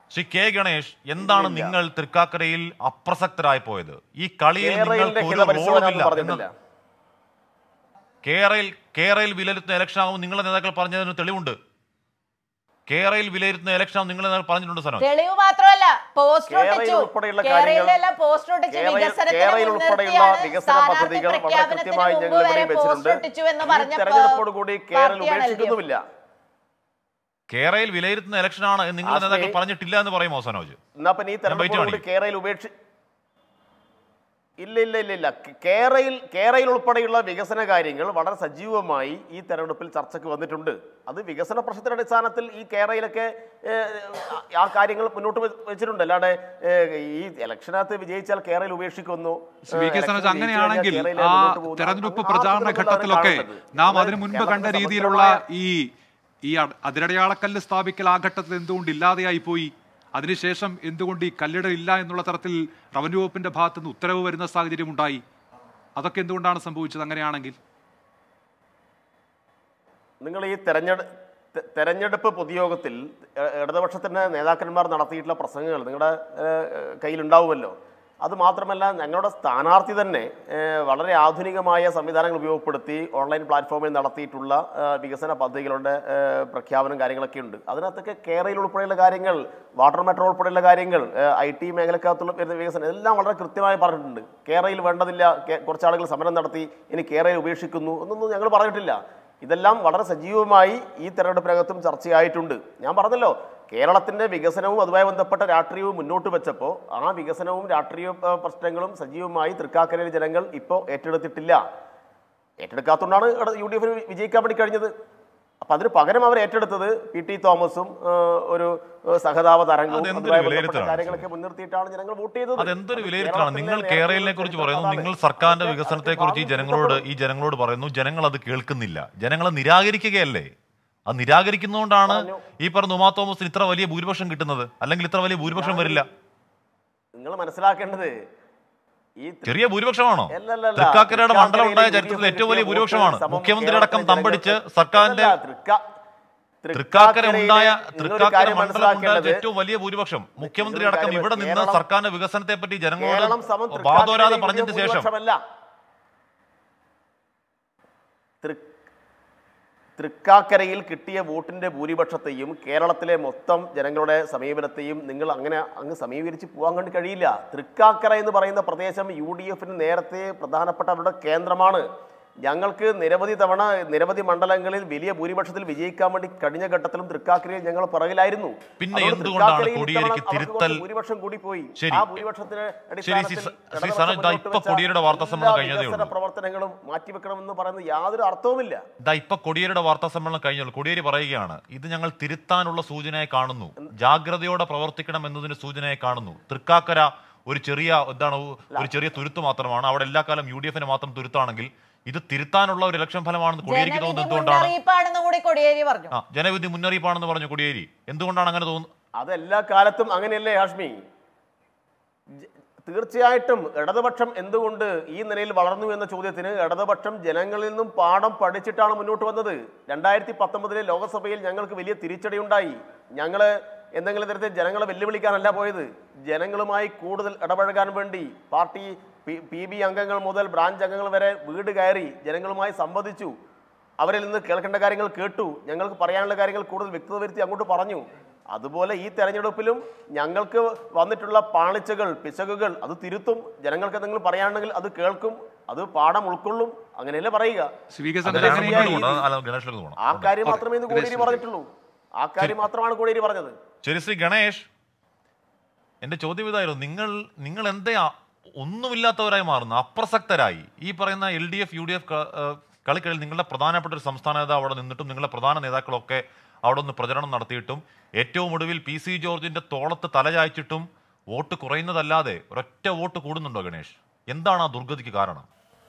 ശ്രീ കെ ഗണേഷ് എന്താണ് ഇല്ലില്ല. നിങ്ങൾ തൃക്കാക്കരയിൽ അപ്രസക്തരായി പോയത് ഈ കളിയിൽ കേരളയിലെ നിങ്ങൾക്ക് ഒരു ഹിതപരിശോധന റോളുമില്ല ഒന്നും പറഞ്ഞിട്ടില്ല എന്ന് കേരളയിൽ കേരളയിൽ വിലയിരുത്തുന്ന ഇലക്ഷൻ ആകുമ്പോൾ നിങ്ങളുടെ നേതാക്കൾ പറഞ്ഞതിന് തെളിവുണ്ട് കേരളയിൽ വിലയിരുത്തുന്ന ഇലക്ഷൻ ആകും നിങ്ങളുടെ നേതാക്കൾ പറഞ്ഞിട്ടുണ്ട് സനോജ് തെളിവ് മാത്രമല്ല പോസ്റ്റർ കേരളയിൽ ഒട്ടിച്ചു ഉൾപ്പെടെയുള്ള കാര്യങ്ങൾ- കേരളയിലെല്ലാം പോസ്റ്റർ ഒട്ടിച്ചു കേരളയിൽ- വികസനത്തിന് കേരളയിൽ ഉൾപ്പെടെയുള്ള മുൻനിർത്തിയാണ് വികസന സ്ഥാനാർത്ഥി പദ്ധതികൾ വളരെ പ്രഖ്യാപനത്തിന് കൃത്യമായി മുമ്പ് ഞങ്ങൾ വരെ ഇവിടെ പോസ്റ്റർ വെച്ചിട്ടുണ്ട് ഒട്ടിച്ചു എന്ന് ഈ പറഞ്ഞ തെരഞ്ഞെടുപ്പോട് കൂടി കേരളം പാർട്ടിയാണ് LDF. ഉപേക്ഷിക്കുന്നുമില്ല കേരളയിൽ വിലയിരുത്തുന്ന ഇലക്ഷൻ ആണ് എന്ന് നിങ്ങളുടെ ആശ്മി- നേതാക്കൾ പറഞ്ഞിട്ടില്ല എന്ന് പറയുമോ സനോജ് എന്നാ പിന്നെ ഈ ഞാൻ ബൈറ്റ് തെരഞ്ഞെടുപ്പോട് കൂടി കാണിക്കും. കേരളയിൽ ഉപേക്ഷി ഇല്ല ഇല്ല ഇല്ല ഇല്ല കേ- കേരളയിൽ കേരളയിൽ ഉൾപ്പെടെയുള്ള വികസന കാര്യങ്ങൾ വളരെ സജീവമായി ഈ തെരഞ്ഞെടുപ്പിൽ ചർച്ചയ്ക്ക് വന്നിട്ടുണ്ട് അത് വികസന പ്രശ്നത്തിന്റെ അടിസ്ഥാനത്തിൽ ഈ കേരളയിലൊക്കെ ഏഹ്, ആ കാര്യങ്ങൾ മുന്നോട്ട് വെ- വെച്ചിട്ടുണ്ട് അല്ലാതെ ഏഹ്, ഈ ഇലക്ഷനകത്ത് വിജയിച്ചാൽ കേരളയിൽ ഉപേക്ഷിക്കുന്നു ശ്രീ വി കെ ഏഹ്, സനോജ് ഇലക്ഷൻ അങ്ങനെയാണെങ്കിൽ ജയിച്ചു കഴിഞ്ഞാൽ ആ കേരളയിൽ മുന്നോട്ട് പോകുന്നു. തെരഞ്ഞെടുപ്പ് അങ്ങ് പ്രചാരണ ആർക്കും ഘട്ടത്തിലൊക്കെ കാണേണ്ടത്. നാം നമ്മൾ അതിനു മുൻപ് കേരളത്തിലെ കണ്ട രീതിയിലുള്ള സമഗ്രമായ- ഈ ഈ അ- അതിരടയാളക്കല്ല് സ്ഥാപിക്കൽ ആ ഘട്ടത്തിൽ എന്തുകൊണ്ട് ഇല്ലാതെയായി പോയി അതിനുശേഷം എന്തുകൊണ്ട് ഈ കല്ലിടൽ ഇല്ല എന്നുള്ള തരത്തിൽ റവന്യൂ വകുപ്പിന്റെ ഭാഗത്ത് നിന്ന് ഉത്തരവ് വരുന്ന സാഹചര്യം ഉണ്ടായി അതൊക്കെ എന്തുകൊണ്ടാണ് സംഭവിച്ചത് അങ്ങനെയാണെങ്കിൽ നിങ്ങൾ ഈ തെരഞ്ഞെടു തെ- തെരഞ്ഞെടുപ്പ് പൊതുയോഗത്തിൽ എ- ഇടതുപക്ഷത്തിന്റെ നേതാക്കന്മാർ നടത്തിയിട്ടുള്ള പ്രസംഗങ്ങൾ നിങ്ങളുടെ ഏഹ്, കയ്യിലുണ്ടാവുമല്ലോ അത് മാത്രമല്ല ഞങ്ങളുടെ സ്ഥാനാർത്ഥി തന്നെ ഏഹ്, വളരെ ആധുനികമായ സംവിധാനങ്ങൾ ഉപയോഗപ്പെടുത്തി ഓൺലൈൻ പ്ലാറ്റ്ഫോമിൽ നടത്തിയിട്ടുള്ള ഏഹ്, വികസന പദ്ധതികളുടെ ഏഹ്, പ്രഖ്യാപനം കാര്യങ്ങളൊക്കെ ഉണ്ട് അതിനകത്തൊക്കെ കേരളയിൽ ഉൾപ്പെടെയുള്ള കാര്യങ്ങൾ വാട്ടർ മെട്രോ ഉൾപ്പെടെയുള്ള കാര്യങ്ങൾ ഐ ടി മേഖലക്കകത്തുള്ള വരുന്ന വികസനം എല്ലാം വളരെ കൃത്യമായി പറഞ്ഞിട്ടുണ്ട് കേരളയിൽ വേണ്ടതില്ല കേ- കുറച്ച് ആളുകൾ സമരം നടത്തി ഇനി കേരളയിൽ ഉപേക്ഷിക്കുന്നു എന്നൊന്നും ഞങ്ങൾ പറഞ്ഞിട്ടില്ല ഇതെല്ലാം വളരെ സജീവമായി ഈ തെരഞ്ഞെടുപ്പിനകത്തും ചർച്ചയായിട്ടുണ്ട് ഞാൻ പറഞ്ഞല്ലോ കേരളത്തിന്റെ വികസനവും അതുമായി ബന്ധപ്പെട്ട രാഷ്ട്രീയവും മുന്നോട്ട് വെച്ചപ്പോൾ ആ വികസനവും രാഷ്ട്രീയ ആ, പ്രശ്നങ്ങളും സജീവമായി തൃക്കാക്കരയിലെ ജനങ്ങൾ ഇപ്പോൾ ഏറ്റെടുത്തിട്ടില്ല ഏറ്റെടുക്കാത്തതുകൊണ്ടാണ് ഇവിടെ യു ഡി എഫിന് വിജയിക്കാൻ വേണ്ടി കഴിഞ്ഞത് അപ്പം അതിന് പകരം അവർ ഏറ്റെടുത്തത് പി ടി തോമസും ആ, ഒരു ആ, സഹതാപ തരംഗവും അതെന്തൊരു അതുമായി ബന്ധപ്പെട്ട വിലയിരുത്തലാണ് കാര്യങ്ങളൊക്കെ മുൻനിർത്തിയിട്ടാണ് ജനങ്ങൾ വോട്ട് ചെയ്തത് അതെന്തൊരു അത് വിലയിരുത്തലാണ് നിങ്ങൾ കേരളത്തിലെ കേരളത്തിനെ കുറിച്ച് നേതൃത്വം പറയുന്നു അതാണ്. നിങ്ങൾ സർക്കാരിന്റെ പക്ഷേ വികസനത്തെ അതിന്റെ കുറിച്ച് ഈ ഭാഗം ജനങ്ങളോട് ഈ ജനങ്ങളോട് പറയുന്നു ജനങ്ങൾ അത് കേൾക്കുന്നില്ല ജനങ്ങളെ നിരാകരിക്കുകയല്ലേ അത് നിരാകരിക്കുന്നതുകൊണ്ടാണ് പറഞ്ഞു. ഈ പറഞ്ഞ ഉമാ തോമസിന് ഇത്ര വലിയ ഭൂരിപക്ഷം കിട്ടുന്നത് അല്ലെങ്കിൽ ഇത്ര വലിയ ഭൂരിപക്ഷം വരില്ല നിങ്ങൾ മനസ്സിലാക്കേണ്ടത് ഈ തൃ- ചെറിയ ഭൂരിപക്ഷമാണോ അല്ലല്ലല്ല. തൃക്കാക്കരയുടെ മണ്ഡലം ഉണ്ടായ തൃക്കാക്കരയിൽ ചരിത്രത്തിൽ ഏറ്റവും വലിയ വോട്ട് ഭൂരിപക്ഷമാണ് സമം മുഖ്യമന്ത്രി അടക്കം കേരളത്തിലെ തമ്പടിച്ച് ജനങ്ങൾക്ക് സർക്കാരിന്റെ അല്ലല്ല, തൃക്ക- തൃക്കാക്കര ഉണ്ടായ നിങ്ങളൊരു തൃക്കാക്കര കാര്യം മണ്ഡലം ഉണ്ടായ മനസ്സിലാക്കേണ്ടത് ഏറ്റവും വലിയ ഭൂരിപക്ഷം മുഖ്യമന്ത്രി നിങ്ങളൊരു അടക്കം കാര്യം ഇവിടെ നിന്ന് കേരളം- സർക്കാരിന്റെ വികസനത്തെ പറ്റി ജനങ്ങളോട് കേരളം സമം വാദോരാതെ തൃക്കാക്കരയിലെ പറഞ്ഞതിന് വലിയ ശേഷം ഭൂരിപക്ഷമല്ല. തൃ- തൃക്കാക്കരയിൽ കിട്ടിയ വോട്ടിന്റെ ഭൂരിപക്ഷത്തെയും കേരളത്തിലെ മൊത്തം ജനങ്ങളുടെ സമീപനത്തെയും നിങ്ങൾ അങ്ങനെ അങ്ങ് സമീകരിച്ച് പോകാൻ വേണ്ടി കഴിയില്ല തൃക്കാക്കര എന്ന് പറയുന്ന പ്രദേശം യു ഡി എഫിന് നേരത്തെ പ്രധാനപ്പെട്ട അവരുടെ കേന്ദ്രമാണ് ഞങ്ങൾക്ക് നിരവധി തവണ നിരവധി മണ്ഡലങ്ങളിൽ വലിയ ഭൂരിപക്ഷത്തിൽ വിജയിക്കാൻ വേണ്ടി കഴിഞ്ഞ ഘട്ടത്തിലും തൃക്കാക്കരയിൽ ഞങ്ങൾ പിറകിലായിരുന്നു പിന്നെ അതുകൊണ്ട് എന്തുകൊണ്ടാണ് തൃക്കാക്കരയിൽ കോടിയേരിക്ക് ഇത്തവണ അവർക്ക് തിരുത്തൽ- കുറച്ച് ഭൂരിപക്ഷം കൂടി പോയി ശരി. ആ ഭൂരിപക്ഷത്തിന് ശരി, ശ്രീ അടിസ്ഥാനത്തിൽ സ- ശ്രീ ഇടതുപക്ഷം സനോജ് ദാ മുന്നോട്ട് ഇപ്പൊ വെച്ച കോടിയേരിയുടെ വാർത്താ സമ്മേളനം എല്ലാ കഴിഞ്ഞതേ വികസന ഉള്ളൂ. പ്രവർത്തനങ്ങളും മാറ്റിവെക്കണമെന്ന് പറയുന്നത് യാതൊരു അർത്ഥവുമില്ല ദാ ഇപ്പൊ കൊടിയേരിയുടെ വാർത്താ സമ്മേളനം കഴിഞ്ഞുള്ളൂ കൊടിയേരി പറയുകയാണ് ഇത് ഞങ്ങൾ തിരുത്താനുള്ള സൂചനയായി കാണുന്നു ജാഗ്രതയോടെ പ്രവർത്തിക്കണം എന്നതിന് സൂചനയായി കാണുന്നു തൃക്കാക്കര ഒരു ചെറിയ എന്താണ് ഒരു ചെറിയ തുരുത്ത് മാത്രമാണ് അവിടെ എല്ലാ കാലം യു ഡി എഫിന് മാത്രം തുരുത്താണെങ്കിൽ ഇത് തിരുത്താനുള്ള ഒരു ഇലക്ഷൻ ഫലമാണെന്ന് കൊടിയേരിക്ക് ജനവിധി തോന്നുന്നത് എന്തുകൊണ്ടാണ് മുന്നറിയിപ്പാണെന്ന് കൂടി കൊടിയേരി പറഞ്ഞു ആ ജനവിധി മുന്നറിയിപ്പാണെന്ന് പറഞ്ഞു കൊടിയേരി എന്തുകൊണ്ടാണ് അങ്ങനെ തോന്നുന്നത് അതെല്ലാ കാലത്തും അങ്ങനെയല്ലേ ഹാഷ്മി ജ- തീർച്ചയായിട്ടും ഇടതുപക്ഷം എന്തുകൊണ്ട് ഈ നിലയിൽ വളർന്നു എന്ന ചോദ്യത്തിന് ഇടതുപക്ഷം ജനങ്ങളിൽ നിന്നും പാഠം പഠിച്ചിട്ടാണ് മുന്നോട്ട് വന്നത് രണ്ടായിരത്തി പത്തൊമ്പതിലെ ലോക്സഭയിൽ ഞങ്ങൾക്ക് വലിയ തിരിച്ചടി ഉണ്ടായി ഞങ്ങൾ എന്തെങ്കിലും തരത്തിൽ ജനങ്ങളെ വെല്ലുവിളിക്കാനല്ല പോയത് ജനങ്ങളുമായി കൂടുതൽ ഇടപഴകാൻ വേണ്ടി പാർട്ടി പി- പി ബി അംഗങ്ങൾ മുതൽ ബ്രാഞ്ച് അംഗങ്ങൾ വരെ വീട് കയറി ജനങ്ങളുമായി സംവദിച്ചു അവരിൽ നിന്ന് കേൾക്കേണ്ട കാര്യങ്ങൾ കേട്ടു ഞങ്ങൾക്ക് പറയാനുള്ള കാര്യങ്ങൾ കൂടുതൽ വ്യക്തത വരുത്തി അങ്ങോട്ട് പറഞ്ഞു അതുപോലെ ഈ തെരഞ്ഞെടുപ്പിലും ഞങ്ങൾക്ക് വന്നിട്ടുള്ള പാളിച്ചകൾ പിശകുകൾ അത് തിരുത്തും ജനങ്ങൾക്ക് എന്തെങ്കിലും പറയാനുണ്ടെങ്കിൽ അത് കേൾക്കും അത് പാഠം ഉൾക്കൊള്ളും അങ്ങനെയല്ലേ പറയുക ശ്രീ വി കെ അത് സനോജ് ഗണേഷിലേക്ക് അങ്ങനെയെങ്കിൽ പോകണം. അല്ല, ഗണേഷിലേക്ക് പോകണം. ആ കാര്യം ഓക്കേ. മാത്രമേ ഇന്ന് കോടിയേരി ഗണേശ് പറഞ്ഞിട്ടുള്ളൂ ആ കാര്യം മാത്രമാണ് കോടിയേരി പറഞ്ഞത് ശരി ശ്രീ ഗണേഷ് എന്റെ ചോദ്യം ഇതായിരുന്നു നിങ്ങൾ നിങ്ങൾ എന്തേ ആ- ഒന്നുമില്ലാത്തവരായി മാറുന്നു അപ്രസക്തരായി ഈ പറയുന്ന L D F U D F കളിക്കളിൽ നിങ്ങളുടെ പ്രധാനപ്പെട്ട ഒരു സംസ്ഥാന നേതാവ് അവിടെ നിന്നിട്ടും നിങ്ങളുടെ പ്രധാന നേതാക്കളൊക്കെ അവിടെ നിന്ന് പ്രചരണം നടത്തിയിട്ടും ഏറ്റവും ഒടുവിൽ പി സി ജോർജിന്റെ തോളത്ത് തലചായ്ച്ചിട്ടും വോട്ട് കുറയുന്നതല്ലാതെ ഒരൊറ്റ വോട്ട് കൂടുന്നുണ്ടോ ഗണേഷ് എന്താണ് ആ ദുർഗതിക്ക് കാരണം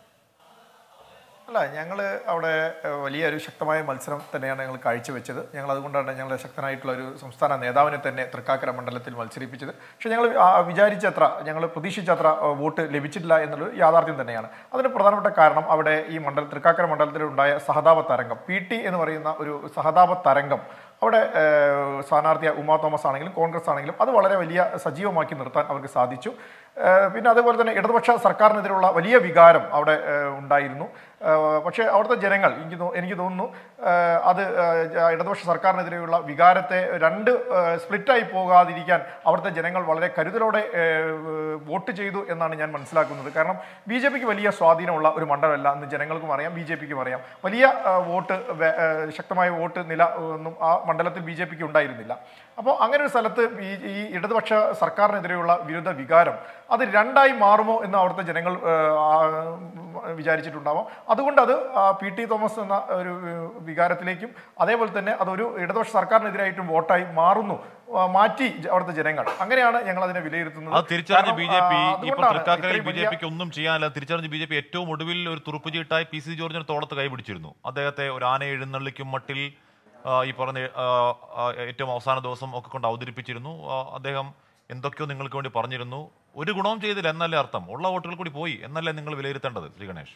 അല്ല ഞങ്ങൾ അവിടെ ഏഹ്, വലിയൊരു ശക്തമായ മത്സരം തന്നെയാണ് ഞങ്ങൾ കാഴ്ചവെച്ചത് ഞങ്ങൾ അതുകൊണ്ടാണ് ഞങ്ങളുടെ ശക്തനായിട്ടുള്ള ഒരു സംസ്ഥാന നേതാവിനെ തന്നെ തൃക്കാക്കര മണ്ഡലത്തിൽ മത്സരിപ്പിച്ചത് പക്ഷേ ഞങ്ങൾ ആ, വിചാരിച്ചത്ര ഞങ്ങൾ പ്രതീക്ഷിച്ചത്ര ആ, വോട്ട് ലഭിച്ചിട്ടില്ല എന്നുള്ളത് യാഥാർത്ഥ്യം തന്നെയാണ് അതിന് പ്രധാനപ്പെട്ട കാരണം അവിടെ ഈ മണ്ഡലം തൃക്കാക്കര മണ്ഡലത്തിൽ ഉണ്ടായ സഹതാപ തരംഗം പി ടി എന്ന് പറയുന്ന ഒരു സഹതാപ തരംഗം അവിടെ ഏഹ്, സ്ഥാനാർത്ഥിയായ ഉമാ തോമസ് ആണെങ്കിലും കോൺഗ്രസ് ആണെങ്കിലും അത് വളരെ വലിയ സജീവമാക്കി നിർത്താൻ അവർക്ക് സാധിച്ചു ഏഹ്, പിന്നെ അതുപോലെ തന്നെ ഇടതുപക്ഷ സർക്കാരിനെതിരെയുള്ള വലിയ വികാരം അവിടെ ഏഹ്, ഉണ്ടായിരുന്നു ഏഹ്, പക്ഷേ അവിടുത്തെ ജനങ്ങൾ എനിക്ക് തോ- എനിക്ക് തോന്നുന്നു ഏഹ്, അത് ഏഹ്, ഇടതുപക്ഷ സർക്കാരിനെതിരെയുള്ള വികാരത്തെ രണ്ട് ഏഹ്, സ്പ്ലിറ്റായി പോകാതിരിക്കാൻ അവിടുത്തെ ജനങ്ങൾ വളരെ കരുതലോടെ ഏഹ്, വോട്ട് ചെയ്തു എന്നാണ് ഞാൻ മനസ്സിലാക്കുന്നത് കാരണം ബി ജെ പിക്ക് വലിയ സ്വാധീനമുള്ള ഒരു മണ്ഡലമല്ല എന്ന് ജനങ്ങൾക്കും അറിയാം ബി ജെ പിക്കും അറിയാം വലിയ ഏഹ്, വോട്ട് വേ- ഏഹ്, ശക്തമായ വോട്ട് നില ഒന്നും ആ മണ്ഡലത്തിൽ ബി ജെ പിക്ക് ഉണ്ടായിരുന്നില്ല അപ്പോൾ അങ്ങനെ ഒരു സ്ഥലത്ത് ഈ ഈ ഇടതുപക്ഷ സർക്കാരിനെതിരെയുള്ള വിരുദ്ധ വികാരം അത് രണ്ടായി മാറുമോ എന്ന് അവിടുത്തെ ജനങ്ങൾ ഏഹ്, ആ, വിചാരിച്ചിട്ടുണ്ടാവാം അതുകൊണ്ട് അത് ആ, പി ടി തോമസ് എന്ന ഒരു ഏഹ്, വികാരത്തിലേക്കും അതേപോലെ തന്നെ അതൊരു ഇടതുപക്ഷ സർക്കാരിനെതിരായിട്ടും വോട്ടായി മാറുന്നു ആ, മാറ്റി ജ- അവിടുത്തെ ജനങ്ങൾ അങ്ങനെയാണ് ഞങ്ങൾ അതിനെ വിലയിരുത്തുന്നത് അത് തിരിച്ചറിഞ്ഞ കാരണം, ബി ജെ പി ആ, ഇപ്പോൾ അതുകൊണ്ടാണ് തൃക്കാക്കരയിൽ ഇത്രയും ബി ജെ വലിയ- പിക്ക് ഒന്നും ചെയ്യാനില്ല തിരിച്ചറിഞ്ഞ ബി ജെ പി ഏറ്റവും ഒടുവിൽ ഒരു തുറുപ്പുചീട്ടായി പി സി ജോർജിന് തോളത്ത് കൈപിടിച്ചിരുന്നു അദ്ദേഹത്തെ ഒരു ആന എഴുന്നള്ളിക്കും മട്ടിൽ ആ, ഈ പറഞ്ഞ ആ, ആ, ഏറ്റവും അവസാന ദിവസം ഒക്കെ കൊണ്ട് അവതരിപ്പിച്ചിരുന്നു ആ, അദ്ദേഹം എന്തൊക്കെയോ നിങ്ങൾക്ക് വേണ്ടി പറഞ്ഞിരുന്നു ഒരു ഗുണവും ചെയ്തില്ല എന്നല്ലേ അർത്ഥം ഉള്ള വോട്ടുകൾ കൂടി പോയി എന്നല്ലേ നിങ്ങൾ വിലയിരുത്തേണ്ടത് ശ്രീ ഗണേഷ്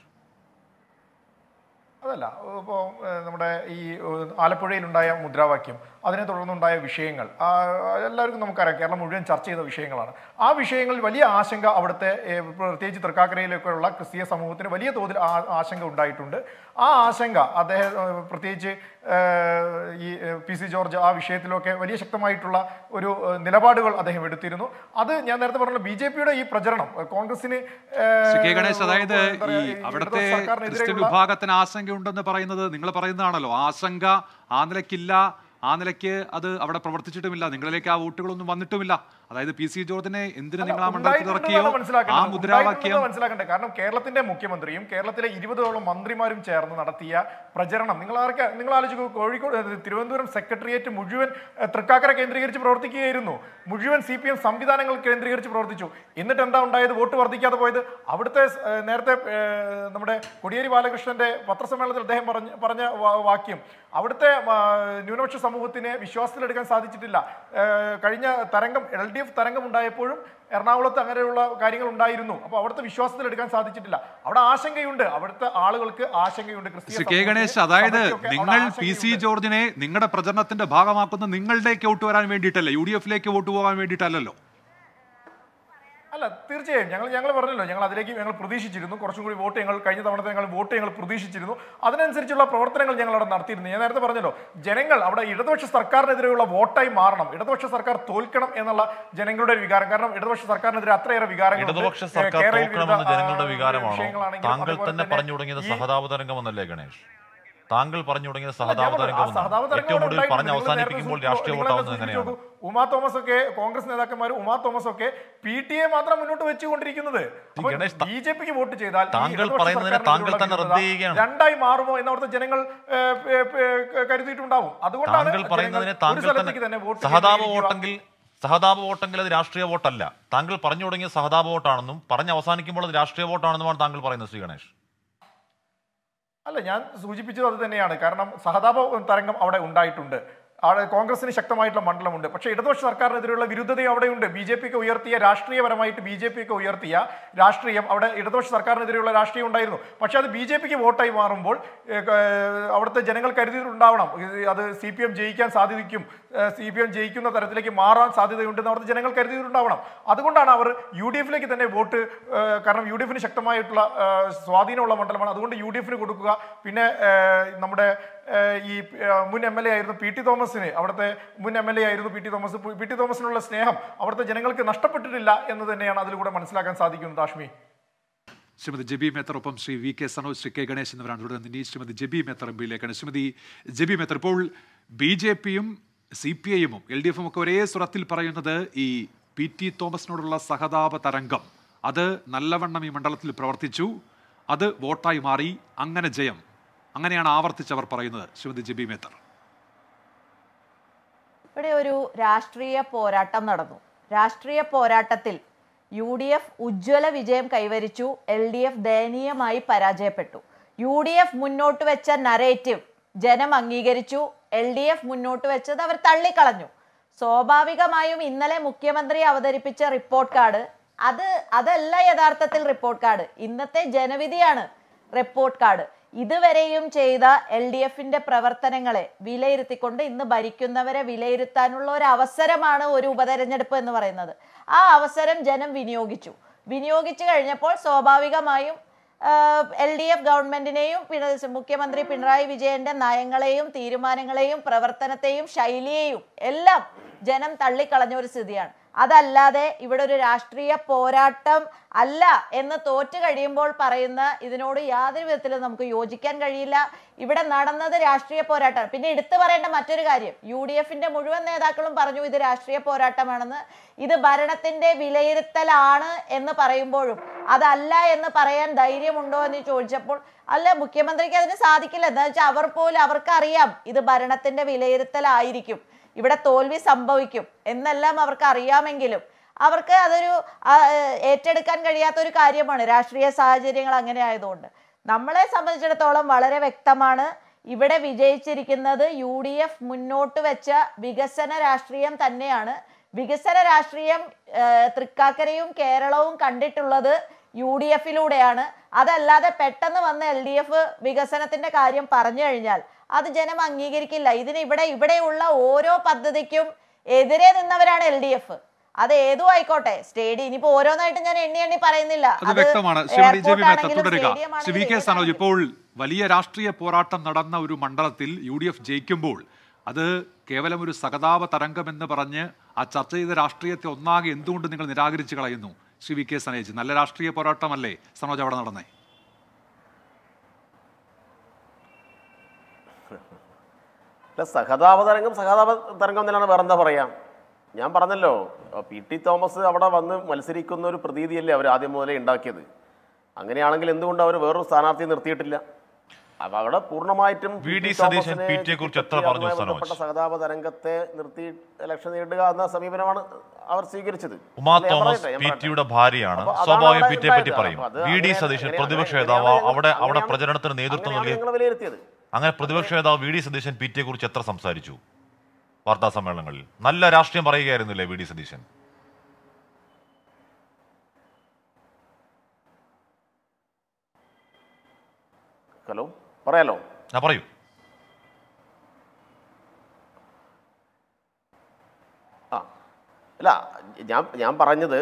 അതല്ല ഇപ്പോൾ നമ്മുടെ ഈ ഏഹ്, ആലപ്പുഴയിലുണ്ടായ മുദ്രാവാക്യം അതിനെ തുടർന്നുണ്ടായ വിഷയങ്ങൾ ആ, എല്ലാവർക്കും നമുക്കറിയാം കേരളം മുഴുവൻ ചർച്ച ചെയ്ത വിഷയങ്ങളാണ് ആ വിഷയങ്ങളിൽ വലിയ ആശങ്ക അവിടുത്തെ ഏഹ്, പ്രത്യേകിച്ച് തൃക്കാക്കരയിലൊക്കെയുള്ള ക്രിസ്തീയ സമൂഹത്തിന് വലിയ തോതിൽ ആ- ആശങ്ക ഉണ്ടായിട്ടുണ്ട് ആ ആശങ്ക അദ്ദേഹം ഏഹ്, പ്രത്യേകിച്ച് ഏഹ്, ഈ ഏഹ്, പി സി ജോർജ് ആ വിഷയത്തിലൊക്കെ വലിയ ശക്തമായിട്ടുള്ള ഒരു ഏഹ്, നിലപാടുകൾ അദ്ദേഹം എടുത്തിരുന്നു അത് ഞാൻ നേരത്തെ പറഞ്ഞ ബി ജെ പിയുടെ ഈ പ്രചരണം ഏഹ്, കോൺഗ്രസിന് ഏഹ്, ശ്രീ കെ ഗണേഷ് അതായത് എന്താ ഈ പറയാ, ഈ അവിടുത്തെ ഇടതുപക്ഷ ക്രിസ്ത്യൻ സർക്കാരിനെതിരെയുള്ള വിഭാഗത്തിന് ആശങ്കയുണ്ടെന്ന് പറയുന്നത് നിങ്ങൾ പറയുന്നതാണല്ലോ ആശങ്ക ആ നിലയ്ക്കില്ല ആ നിലയ്ക്ക് അത് അവിടെ പ്രവർത്തിച്ചിട്ടുമില്ല നിങ്ങളിലേക്ക് ആ വോട്ടുകളൊന്നും വന്നിട്ടുമില്ല അതായത് പി സി ജോർജിനെ എന്തിന് നിങ്ങൾ ആ മണ്ഡലത്തിൽ ഇറക്കിയോ ഉണ്ടായിട്ടുണ്ടെന്നാണ് ആ മനസ്സിലാക്കേണ്ടത്. മുദ്രാവാക്യം ഉണ്ടായിട്ടുണ്ടെന്ന് മനസ്സിലാക്കണ്ടേ കാരണം കേരളത്തിന്റെ മുഖ്യമന്ത്രിയും കേരളത്തിലെ ഇരുപതോളം മന്ത്രിമാരും ചേർന്ന് നടത്തിയ പ്രചരണം നിങ്ങൾ ആർക്കാ നിങ്ങൾ ആലോചിക്കൂ കോഴിക്കോട് ഏഹ്, തിരുവനന്തപുരം സെക്രട്ടേറിയറ്റ് മുഴുവൻ ഏഹ്, തൃക്കാക്കര കേന്ദ്രീകരിച്ച് പ്രവർത്തിക്കുകയായിരുന്നു മുഴുവൻ സി പി എം സംവിധാനങ്ങൾ കേന്ദ്രീകരിച്ച് പ്രവർത്തിച്ചു എന്നിട്ട് എന്താ ഉണ്ടായത് വോട്ട് വർദ്ധിക്കാതെ പോയത് അവിടുത്തെ ഏഹ്, നേരത്തെ ഏഹ്, നമ്മുടെ കൊടിയേരി ബാലകൃഷ്ണന്റെ പത്രസമ്മേളനത്തിൽ അദ്ദേഹം പറഞ്ഞ പറഞ്ഞ വാ- വാക്യം അവിടുത്തെ ആ, ന്യൂനപക്ഷ സമൂഹത്തിനെ വിശ്വാസത്തിലെടുക്കാൻ സാധിച്ചിട്ടില്ല ഏഹ്, കഴിഞ്ഞ തരംഗം എൽ ഡി എഫ് തരംഗം ഉണ്ടായപ്പോഴും എറണാകുളത്ത് അങ്ങനെയുള്ള കാര്യങ്ങൾ ഉണ്ടായിരുന്നു അപ്പോൾ അവിടുത്തെ വിശ്വാസത്തിലെടുക്കാൻ സാധിച്ചിട്ടില്ല അവിടെ ആശങ്കയുണ്ട് അവിടുത്തെ ആളുകൾക്ക് ആശങ്കയുണ്ട് ക്രിസ്തീയ ശ്രീ കെ ഗണേഷ് സമൂഹത്തിന്, അതായത് സഭയ്ക്കൊക്കെ അവിടെ നിങ്ങൾ പി സി ആശങ്കയുണ്ട്. ജോർജിനെ നിങ്ങളുടെ പ്രചരണത്തിന്റെ ഭാഗമാക്കുന്ന നിങ്ങളുടേക്ക് വോട്ട് വരാൻ വേണ്ടിയിട്ടല്ല യു ഡി എഫിലേക്ക് വോട്ട് പോകാൻ വേണ്ടിയിട്ടല്ലല്ലോ അല്ല തീർച്ചയായും ഞങ്ങൾ ഞങ്ങൾ പറഞ്ഞല്ലോ ഞങ്ങൾ അതിലേക്ക് ഞങ്ങൾ പ്രതീക്ഷിച്ചിരുന്നു കുറച്ചും കൂടി വോട്ട് ഞങ്ങൾ കഴിഞ്ഞ തവണത്തെ ഞങ്ങൾ വോട്ട് ഞങ്ങൾ പ്രതീക്ഷിച്ചിരുന്നു അതിനനുസരിച്ചുള്ള പ്രവർത്തനങ്ങൾ ഞങ്ങൾ അവിടെ നടത്തിയിരുന്നു ഞാൻ നേരത്തെ പറഞ്ഞല്ലോ ജനങ്ങൾ അവിടെ ഇടതുപക്ഷ സർക്കാരിനെതിരെയുള്ള വോട്ടായി മാറണം ഇടതുപക്ഷ സർക്കാർ തോൽക്കണം എന്നുള്ള ജനങ്ങളുടെ ഒരു വികാരം കാരണം ഇടതുപക്ഷ സർക്കാരിനെതിരെ അത്രയേറെ വികാരങ്ങൾ ഇടതുപക്ഷ സർക്കാർ തോക്കണമെന്ന് ജനങ്ങളുടെ വികാരമാണോ താങ്കൾ തന്നെ പറഞ്ഞു തുടങ്ങിയത് ഈ സഹതാപ തരംഗമെന്നല്ലേ ഗണേഷ് താങ്കൾ പറഞ്ഞു തുടങ്ങിയത് അല്ല, ഞാൻ സഹതാപ പറഞ്ഞു, ആ സഹതാപ തരംഗമെന്നാണ് തരംഗം ഏറ്റവും അവിടെ ഒടുവിൽ പറഞ്ഞ് ഉണ്ടായിട്ടുണ്ട്. നിങ്ങൾ അവസാനിപ്പിക്കുമ്പോൾ നേരത്തെ രാഷ്ട്രീയ നിങ്ങൾ വോട്ടാവുന്നത് നേരത്തെ എങ്ങനെയാണ് സൂചിപ്പിച്ചു. ഉമാ തോമസ് ഒക്കെ കോൺഗ്രസ് നേതാക്കന്മാർ ഉമാ തോമസ് ഒക്കെ പി ടി എ മാത്രം മുന്നോട്ട് വെച്ചുകൊണ്ടിരിക്കുന്നത് ഗണേഷ്, താ- ബി ജെ പിക്ക് വോട്ട് ചെയ്താൽ ഈ താങ്കൾ ഇടതുപക്ഷ പറയുന്നതിനെ സർക്കാരിനെതിരെയുള്ള താങ്കൾ തന്നെ വിരുദ്ധത റദ്ദ് ചെയ്യുകയാണ്. രണ്ടായി മാറുമോ എന്ന് അവിടുത്തെ ജനങ്ങൾ ഏ, ഏ, ഏ, കരുതിയിട്ടുണ്ടാവും അതുകൊണ്ടാണ് താങ്കൾ ജനങ്ങൾ പറയുന്നതിനെ ഒരു താങ്കൾ സ്ഥലത്തേക്ക് തന്നെ വോട്ട് സഹതാപ കേന്ദ്രീകരിക്കുക. വോട്ടെങ്കിൽ സഹതാപ വോട്ടെങ്കിൽ അത് രാഷ്ട്രീയ വോട്ടല്ല താങ്കൾ പറഞ്ഞു തുടങ്ങിയ സഹതാപ വോട്ടാണെന്നും പറഞ്ഞ് അവസാനിക്കുമ്പോൾ അത് രാഷ്ട്രീയ വോട്ടാണെന്നുമാണ് താങ്കൾ പറയുന്നത് ശ്രീ ഗണേഷ് അല്ല ഞാൻ സൂചിപ്പിച്ചത് അത് തന്നെയാണ് കാരണം സഹതാപ തരംഗം അവിടെ ഉണ്ടായിട്ടുണ്ട് അവിടെ കോൺഗ്രസിന് ശക്തമായിട്ടുള്ള മണ്ഡലമുണ്ട് പക്ഷേ ഇടതുപക്ഷ സർക്കാരിനെതിരെയുള്ള വിരുദ്ധതയും അവിടെയുണ്ട് ബി ജെ പിക്ക് ഉയർത്തിയ രാഷ്ട്രീയപരമായിട്ട് ബി ജെ പിക്ക് ഉയർത്തിയ രാഷ്ട്രീയം അവിടെ ഇടതുപക്ഷ സർക്കാരിനെതിരെയുള്ള രാഷ്ട്രീയം ഉണ്ടായിരുന്നു പക്ഷേ അത് ബി ജെ പിക്ക് വോട്ടായി മാറുമ്പോൾ ഏ, ഏ, അവിടുത്തെ ജനങ്ങൾ കരുതിയിട്ടുണ്ടാവണം ഇത് അത് സി പി എം ജയിക്കാൻ സാധിക്കും സി പി എം ജയിക്കുന്ന തരത്തിലേക്ക് മാറാൻ സാധ്യതയുണ്ടെന്ന് അവിടുത്തെ ജനങ്ങൾ കരുതിയിട്ടുണ്ടാവണം അതുകൊണ്ടാണ് അവർ യു ഡി എഫിലേക്ക് തന്നെ വോട്ട് ഏ, കാരണം യു ഡി എഫിന് ശക്തമായിട്ടുള്ള ഏ, സ്വാധീനമുള്ള മണ്ഡലമാണ് അതുകൊണ്ട് യു ഡി എഫിന് കൊടുക്കുക പിന്നെ ഏ, നമ്മുടെ ഏ, ഈ ഏ, മുൻ എം എൽ എ ആയിരുന്നു പി ടി തോമസിന് അവിടുത്തെ മുൻ എം എൽ എ ആയിരുന്നു P T Thomas P T തോമസിനുള്ള സ്നേഹം അവിടുത്തെ ജനങ്ങൾക്ക് നഷ്ടപ്പെട്ടിട്ടില്ല എന്ന് തന്നെയാണ് അതിലൂടെ മനസ്സിലാക്കാൻ സാധിക്കുന്നത് ആഷ്മി ശ്രീമതി ജെബി മേത്തർ ഒപ്പം Shri V K Sanoj Shri K Ganesh എന്നിവരാണ് തുടരുന്നത് ഇനി ശ്രീമതി ജെബി മേത്തർ എം പിയിലേക്കാണ് ശ്രീമതി ജെബി മേത്തർ ഇപ്പോൾ ബി ജെ പിയും സി പി ഐഎമ്മും എൽ ഡി എഫും ഒക്കെ ഒരേ സ്വരത്തിൽ പറയുന്നത് ഈ പി ടി തോമസിനോടുള്ള സഹതാപ തരംഗം അത് നല്ലവണ്ണം ഈ മണ്ഡലത്തിൽ പ്രവർത്തിച്ചു അത് വോട്ടായി മാറി അങ്ങനെ ജയം അങ്ങനെയാണ് ആവർത്തിച്ചവർ പറയുന്നത് ശ്രീമതി ജെബി മേത്തർ ഇവിടെ ഒരു രാഷ്ട്രീയ പോരാട്ടം നടന്നു രാഷ്ട്രീയ പോരാട്ടത്തിൽ യു ഡി എഫ് ഉജ്ജ്വല വിജയം കൈവരിച്ചു എൽ ഡി എഫ് ദയനീയമായി പരാജയപ്പെട്ടു യു ഡി എഫ് മുന്നോട്ട് വെച്ച നരേറ്റീവ് ജനം അംഗീകരിച്ചു എൽ ഡി എഫ് മുന്നോട്ട് വെച്ചത് അവർ തള്ളിക്കളഞ്ഞു സ്വാഭാവികമായും ഇന്നലെ മുഖ്യമന്ത്രി അവതരിപ്പിച്ച റിപ്പോർട്ട് കാർഡ് അത് അതല്ല യഥാർത്ഥത്തിൽ റിപ്പോർട്ട് കാർഡ് ഇന്നത്തെ ജനവിധിയാണ് റിപ്പോർട്ട് കാർഡ് ഇതുവരെയും ചെയ്ത എൽ ഡി എഫിന്റെ പ്രവർത്തനങ്ങളെ വിലയിരുത്തിക്കൊണ്ട് ഇന്ന് ഭരിക്കുന്നവരെ വിലയിരുത്താനുള്ള ഒരു അവസരമാണ് ഒരു ഉപതെരഞ്ഞെടുപ്പ് എന്ന് പറയുന്നത് ആ അവസരം ജനം വിനിയോഗിച്ചു വിനിയോഗിച്ചു കഴിഞ്ഞപ്പോൾ സ്വാഭാവികമായും എൽ ഡി എഫ് ഗവൺമെന്റിനെയും പിണ- മുഖ്യമന്ത്രി പിണറായി വിജയന്റെ നയങ്ങളെയും തീരുമാനങ്ങളെയും പ്രവർത്തനത്തെയും ശൈലിയെയും എല്ലാം ജനം തള്ളിക്കളഞ്ഞ ഒരു സ്ഥിതിയാണ് അതല്ലാതെ ഇവിടെ ഒരു രാഷ്ട്രീയ പോരാട്ടം അല്ല എന്ന് തോറ്റു കഴിയുമ്പോൾ പറയുന്ന ഇതിനോട് യാതൊരു വിധത്തിലും നമുക്ക് യോജിക്കാൻ കഴിയില്ല ഇവിടെ നടന്നത് രാഷ്ട്രീയ പോരാട്ടമാണ് പിന്നെ എടുത്തു പറയേണ്ട മറ്റൊരു കാര്യം യു ഡി എഫിന്റെ മുഴുവൻ നേതാക്കളും പറഞ്ഞു ഇത് രാഷ്ട്രീയ പോരാട്ടമാണെന്ന് ഇത് ഭരണത്തിന്റെ വിലയിരുത്തലാണ് എന്ന് പറയുമ്പോഴും അതല്ല എന്ന് പറയാൻ ധൈര്യമുണ്ടോ എന്ന് ചോദിച്ചപ്പോൾ അല്ല മുഖ്യമന്ത്രിക്ക് അതിന് സാധിക്കില്ല എന്താ വെച്ചാൽ അവർ പോലും അവർക്കറിയാം ഇത് ഭരണത്തിന്റെ വിലയിരുത്തലായിരിക്കും ഇവിടെ തോൽവി സംഭവിക്കും എന്നെല്ലാം അവർക്ക് അറിയാമെങ്കിലും അവർക്ക് അതൊരു ആ, ഏഹ്, ഏറ്റെടുക്കാൻ കഴിയാത്ത ഒരു കാര്യമാണ് രാഷ്ട്രീയ സാഹചര്യങ്ങൾ അങ്ങനെ ആയതുകൊണ്ട് നമ്മളെ സംബന്ധിച്ചിടത്തോളം വളരെ വ്യക്തമാണ് ഇവിടെ വിജയിച്ചിരിക്കുന്നത് യു ഡി എഫ് മുന്നോട്ട് വെച്ച വികസന രാഷ്ട്രീയം തന്നെയാണ് വികസന രാഷ്ട്രീയം ഏഹ്, തൃക്കാക്കരയും കേരളവും കണ്ടിട്ടുള്ളത് യു ഡി എഫിലൂടെയാണ് അതല്ലാതെ പെട്ടെന്ന് വന്ന എൽ ഡി എഫ് വികസനത്തിന്റെ കാര്യം പറഞ്ഞു കഴിഞ്ഞാൽ അത് ജനം അംഗീകരിക്കില്ല ഇതിന് ഇവിടെ ഇവിടെയുള്ള ഓരോ പദ്ധതിക്കും എതിരെ നിന്നവരാണ് എൽ ഡി എഫ് അത് ഏതും ആയിക്കോട്ടെ സ്റ്റേഡിയം ഇനിയിപ്പോ ഓരോന്നായിട്ട് ഞാൻ എണ്ണി എണ്ണി പറയുന്നില്ല അത് വ്യക്തമാണ് Shrimati J airport B Mehta ആണെങ്കിലും തുടരുക stadium ശ്രീ വി ആണെങ്കിലും കെ സനോജ് ഏതാണെങ്കിലും. ഇപ്പോൾ വലിയ രാഷ്ട്രീയ പോരാട്ടം നടന്ന ഒരു മണ്ഡലത്തിൽ യു ഡി എഫ് ജയിക്കുമ്പോൾ അത് കേവലം ഒരു സഹതാപ തരംഗം എന്ന് പറഞ്ഞ് ആ ചർച്ച ചെയ്ത രാഷ്ട്രീയത്തെ ഒന്നാകെ എന്തുകൊണ്ട് നിങ്ങൾ നിരാകരിച്ചു കളയുന്നു ശ്രീ വി കെ സനേജ് നല്ല രാഷ്ട്രീയ പോരാട്ടമല്ലേ സനോജ് അവിടെ നടന്നേ അല്ല സഹതാപ തരംഗം സഹതാപ തരംഗം തന്നെയാണ് വേറെ എന്താ പറയാ ഞാൻ പറഞ്ഞല്ലോ പി ടി തോമസ് അവിടെ വന്ന് മത്സരിക്കുന്ന ഒരു പ്രതീതിയല്ലേ അവർ ആദ്യം മുതലേ ഉണ്ടാക്കിയത് അങ്ങനെയാണെങ്കിൽ എന്തുകൊണ്ട് അവർ വേറൊരു സ്ഥാനാർത്ഥിയെ നിർത്തിയിട്ടില്ല അപ്പൊ അവിടെ പൂർണ്ണമായിട്ടും വി ഡി പി. സതീശൻ തോമസിനെ പി ടി യെ കുറിച്ച് എത്ര ചുറ്റി പറഞ്ഞു, അതുമായി സനോജ്? ബന്ധപ്പെട്ട സഹതാപ തരംഗത്തെ നിർത്തി ഇലക്ഷൻ നേടുക എന്ന സമീപനമാണ് അവർ സ്വീകരിച്ചത് ഉമാ അല്ല, ഞാൻ തോമസ് പറയട്ടെ, ഞാൻ പി പറയട്ടെ. ടിയുടെ ഭാര്യയാണ് അപ്പൊ അതാണ് സ്വാഭാവികം അവിടെ പി ടിയെ പറ്റി ഉണ്ടായത്. പറയും അപ്പൊ അത് വി ഡി അങ്ങനെ- സതീശൻ അങ്ങനെ- പ്രതിപക്ഷ അങ്ങനെ- നേതാവ് അങ്ങനെയാണ് അവിടെ അവിടെ അങ്ങനെയാണ് പ്രചരണത്തിന് നേതൃത്വം അങ്ങനെയാണ് നൽകി ഞങ്ങൾ വിലയിരുത്തിയത് അങ്ങനെ പ്രതിപക്ഷ നേതാവ് വി ഡി സതീശൻ പി ടിയെ കുറിച്ച് എത്ര സംസാരിച്ചു വാർത്താ സമ്മേളനങ്ങളിൽ നല്ല രാഷ്ട്രീയം പറയുകയായിരുന്നില്ലേ വി ഡി സതീശൻ ഹലോ പറയാലോ ഞാൻ പറയൂ ആ അല്ല ഞാൻ ഞാൻ പറഞ്ഞത്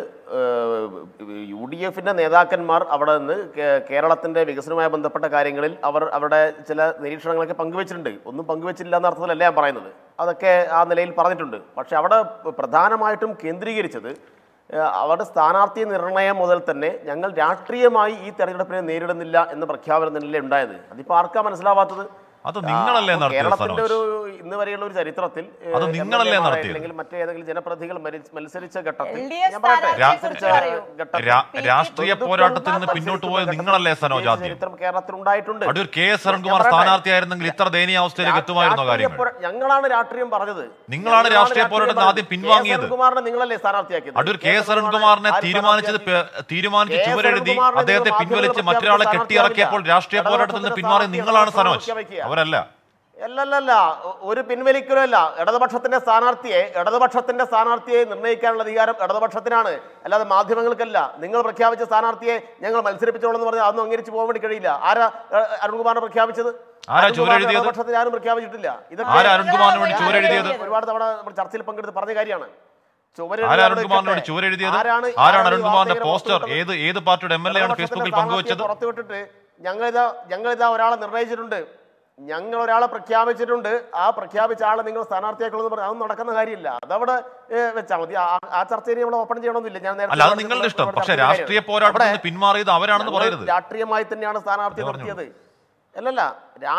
യു ഡി എഫിൻ്റെ നേതാക്കന്മാർ അവിടെ നിന്ന് കേ- കേരളത്തിൻ്റെ വികസനവുമായി ബന്ധപ്പെട്ട കാര്യങ്ങളിൽ അവർ അവരുടെ ചില നിരീക്ഷണങ്ങളൊക്കെ പങ്കുവച്ചിട്ടുണ്ട് ഒന്നും പങ്കുവച്ചില്ല എന്ന അർത്ഥത്തിലല്ല ഞാൻ പറയുന്നത് അതൊക്കെ ആ നിലയിൽ പറഞ്ഞിട്ടുണ്ട് പക്ഷെ അവിടെ പ്രധാനമായിട്ടും കേന്ദ്രീകരിച്ചത് ഏഹ്, അവരുടെ സ്ഥാനാർത്ഥി നിർണയം മുതൽ തന്നെ ഞങ്ങൾ രാഷ്ട്രീയമായി ഈ തെരഞ്ഞെടുപ്പിനെ നേരിടുന്നില്ല എന്ന പ്രഖ്യാപനം തന്നെയല്ലേ ഉണ്ടായത് അതിപ്പോൾ ആർക്കാ മനസ്സിലാവാത്തത് അത് നിങ്ങളല്ലേ ആ, അപ്പോൾ നടത്തിയത് കേരളത്തിന്റെ സനോജ് ഒരു ഇന്ന് വരെയുള്ള ഒരു ചരിത്രത്തിൽ ഏഹ്, അത് നിങ്ങളല്ലേ MLA മാർ നടത്തിയത്? അല്ലെങ്കിൽ മറ്റേതെങ്കിലും ജനപ്രതിനിധികൾ മരി- മത്സരിച്ച ഘട്ടത്തിൽ LDF ഞാൻ പറയട്ടെ, സ്ഥാനാർത്ഥിയെ മത്സരിച്ച കുറിച്ച് പറയൂ. ഘട്ടത്തിൽ രാ- പി. ടി. രാഷ്ട്രീയ ഹിന്ദുക്കൾ പോരാട്ടത്തിൽ നിന്ന് മത്സരിക്കുന്ന പിന്നോട്ട് പോയത് ഘട്ടത്തിൽ നിങ്ങളല്ലേ സനോജ് ജയിച്ച ആദ്യം ചരിത്രം കേരളത്തിൽ ഉണ്ടായിട്ടുണ്ട് അടൂർ കെ എസ് ഞാൻ അരുൺകുമാർ പറയട്ടെ. സ്ഥാനാർത്ഥിയായിരുന്നെങ്കിൽ ഇത്ര ദയനീയ അവസ്ഥയിലേക്ക് എത്തുമായിരുന്നോ രാഷ്ട്രീയ കാര്യങ്ങൾ പോരാ- ഞങ്ങളാണ് രാഷ്ട്രീയം പറഞ്ഞത് നിങ്ങളാണ് രാഷ്ട്രീയ പോരാട്ടത്തിൽ പറഞ്ഞത്. ആദ്യം പിൻവാങ്ങിയത്. കെ. എസ്. അരുൺകുമാറിനെ നിങ്ങളല്ലേ സ്ഥാനാർത്ഥിയാക്കിയത് അടൂർ കെ കെ. എസ് അരുൺകുമാറിനെ ആര് തീരുമാനിച്ചത് സ്ഥാനാർത്ഥിയാക്കി? പേ- തീരുമാനിച്ച് കെ. എസ്. ചുവരെഴുതി അരുൺകുമാറിനെ അദ്ദേഹത്തെ നിങ്ങൾ പിൻവലിച്ച് മാധ്യമങ്ങൾ മറ്റൊരാളെ പ്രഖ്യാപിച്ച കെട്ടിയിറക്കിയപ്പോൾ രാഷ്ട്രീയ സ്ഥാനാർത്ഥിയാവില്ല. പോരാട്ടത്തിൽ നിന്ന് പിന്മാറി നിങ്ങളാണ് സനോജ് പ്രഖ്യാപിക്കുക. അവരല്ല അല്ലല്ലല്ല ഒ- ഒരു പിൻവലിക്കലല്ല ഇടതുപക്ഷത്തിന്റെ സ്ഥാനാർത്ഥിയെ ഇടതുപക്ഷത്തിന്റെ സ്ഥാനാർത്ഥിയെ നിർണ്ണയിക്കാനുള്ള അധികാരം ഇടതുപക്ഷത്തിനാണ് അല്ലാതെ മാധ്യമങ്ങൾക്കല്ല നിങ്ങൾ പ്രഖ്യാപിച്ച സ്ഥാനാർത്ഥിയെ ഞങ്ങൾ മത്സരിപ്പിച്ചോളെന്ന് പറഞ്ഞാൽ അതൊന്നും അംഗീകരിച്ച് പോകാൻ വേണ്ടി കഴിയില്ല ആരാ ഏഹ്, അരുൺകുമാറിനെ പ്രഖ്യാപിച്ചത് ആരാ അരുൺകുമാറിനെ ചുവരെഴുതിയത്? ഇടതുപക്ഷത്തിൽ ആരും പ്രഖ്യാപിച്ചിട്ടില്ല ഇതൊക്കെ ആരാ അരുൺകുമാറിന് വേണ്ടി ചുവരെഴുതിയത്? ഒരുപാട് തവണ നമ്മൾ ചർച്ചയിൽ പങ്കെടുത്ത് പറഞ്ഞ കാര്യമാണ് ആരാ അരുൺകുമാറിന് വേണ്ടി ചുവരെഴുതിയത് ആരാണ് അരുൺകുമാറിന്റെ പോസ്റ്റർ ഏത് ഏത് പാർട്ടിയുടെ എം എൽ എ ആണ് ഫേസ്ബുക്കിൽ പങ്കുവച്ചത് പുറത്തുവിട്ടിട്ട് ഞങ്ങളിതാ ഞങ്ങളിതാ ഒരാളെ നിർണയിച്ചിട്ടുണ്ട് ഞങ്ങൾ ഒരാളെ പ്രഖ്യാപിച്ചിട്ടുണ്ട് ആ പ്രഖ്യാപിച്ച ആളെ നിങ്ങൾ സ്ഥാനാർത്ഥിയാക്കളെന്ന് പറഞ്ഞാൽ അതൊന്നും നടക്കുന്ന കാര്യമില്ല അതവിടെ ഏഹ്, വെച്ചാൽ മതി ആ- ആ ചർച്ചയിൽ നമ്മൾ ഓപ്പൺ ചെയ്യണമെന്നില്ല ഞാൻ നേരത്തെ അല്ല അത് പറഞ്ഞ നിങ്ങളുടെ ഇഷ്ടം ഇവിടെ പക്ഷേ ചർച്ച ചെയ്ത രാഷ്ട്രീയ കാര്യം. പോരാട്ടത്തിൽ അവിടെ നിന്ന് പിന്മാറിയത് അവരാണെന്ന് ഞങ്ങൾ പറയരുത് രാഷ്ട്രീയമായി തന്നെയാണ് സ്ഥാനാർത്ഥി അതേ പറഞ്ഞോളൂ. നിർത്തിയത് അല്ലല്ല രാ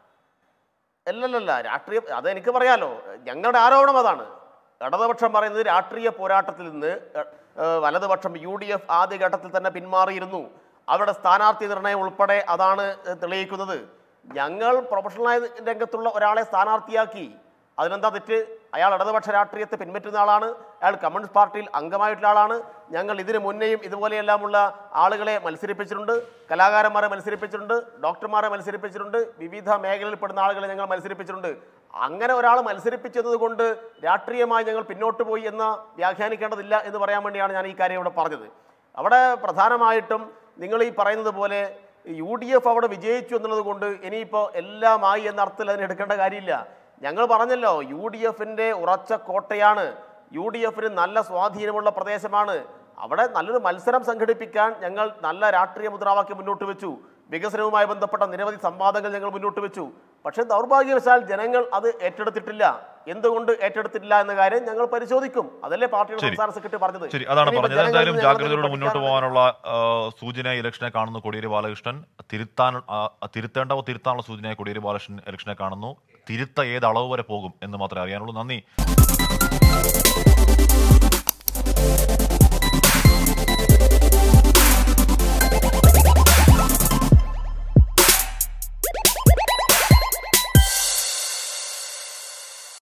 അല്ലല്ലല്ല രാഷ്ട്രീയ അതെനിക്ക് പറയാലോ ഞങ്ങളുടെ ആരോപണം അതാണ് ഇടതുപക്ഷം പറയുന്നത് രാഷ്ട്രീയ പോരാട്ടത്തിൽ നിന്ന് എ- ഏഹ് വലതുപക്ഷം യു ഡി എഫ് ആദ്യഘട്ടത്തിൽ തന്നെ പിന്മാറിയിരുന്നു അവരുടെ സ്ഥാനാർത്ഥി നിർണയം ഉൾപ്പെടെ അതാണ് ഏഹ് തെളിയിക്കുന്നത് ഞങ്ങൾ പ്രൊഫഷണലായ രംഗത്തുള്ള ഒരാളെ സ്ഥാനാർത്ഥിയാക്കി അതിനെന്താ തെറ്റ് അയാൾ ഇടതുപക്ഷ രാഷ്ട്രീയത്തെ പിൻപറ്റുന്ന ആളാണ് അയാൾ കമ്മ്യൂണിസ്റ്റ് പാർട്ടിയിൽ അംഗമായിട്ടുള്ള ആളാണ് ഞങ്ങൾ ഇതിനു മുന്നേയും ഇതുപോലെയെല്ലാമുള്ള ആളുകളെ മത്സരിപ്പിച്ചിട്ടുണ്ട് കലാകാരന്മാരെ മത്സരിപ്പിച്ചിട്ടുണ്ട് ഡോക്ടർമാരെ മത്സരിപ്പിച്ചിട്ടുണ്ട് വിവിധ മേഖലയിൽ പെടുന്ന ആളുകളെ ഞങ്ങൾ മത്സരിപ്പിച്ചിട്ടുണ്ട് അങ്ങനെ ഒരാൾ മത്സരിപ്പിച്ചത് കൊണ്ട് രാഷ്ട്രീയമായി ഞങ്ങൾ പിന്നോട്ട് പോയി എന്ന് വ്യാഖ്യാനിക്കേണ്ടതില്ല എന്ന് പറയാൻ വേണ്ടിയാണ് ഞാൻ ഈ കാര്യം ഇവിടെ പറഞ്ഞത് അവിടെ പ്രധാനമായിട്ടും നിങ്ങൾ ഈ പറയുന്നത് പോലെ യു ഡി എഫ് അവിടെ വിജയിച്ചു എന്നുള്ളത് കൊണ്ട് ഇനിയിപ്പോൾ എല്ലാമായി എന്ന അർത്ഥത്തിൽ അതിന് എടുക്കേണ്ട കാര്യമില്ല ഞങ്ങൾ പറഞ്ഞല്ലോ യു ഡി എഫിൻ്റെ ഉറച്ച കോട്ടയാണ് യു ഡി എഫിന് നല്ല സ്വാധീനമുള്ള പ്രദേശമാണ് അവിടെ നല്ലൊരു മത്സരം സംഘടിപ്പിക്കാൻ ഞങ്ങൾ നല്ല രാഷ്ട്രീയ മുദ്രാവാക്യം മുന്നോട്ട് വെച്ചു വികസനവുമായി ബന്ധപ്പെട്ട നിരവധി സംവാദങ്ങൾ ഞങ്ങൾ മുന്നോട്ട് വെച്ചു പക്ഷേ ദൗർഭാഗ്യവശാൽ ജനങ്ങൾ അത് ഏറ്റെടുത്തിട്ടില്ല എന്തുകൊണ്ട് ഏറ്റെടുത്തിട്ടില്ല എന്ന കാര്യം ഞങ്ങൾ പരിശോധിക്കും അതല്ലേ പാർട്ടിയുടെ ശരി. സംസ്ഥാന സെക്രട്ടറി പറഞ്ഞത് ശരി അതാണ് ഇനിയിപ്പോൾ പറഞ്ഞത് ജനങ്ങളിൽ എന്തായാലും നിന്ന് ഞങ്ങൾ ജാഗ്രതയോടെ മുന്നോട്ട് പഠിക്കാറുണ്ട്. പോകാനുള്ള ആ, സൂചന ഇലക്ഷനെ കാണുന്നു കോടിയേരി ബാലകൃഷ്ണൻ തിരുത്താൻ ആ, തിരുത്തേണ്ടവ തിരുത്താനുള്ള സൂചനയായി കോടിയേരി ബാലകൃഷ്ണൻ ഇലക്ഷനെ കാണുന്നു തിരുത്ത ഏത് അളവ് വരെ പോകും എന്ന് മാത്രമേ അറിയാനുള്ളൂ നന്ദി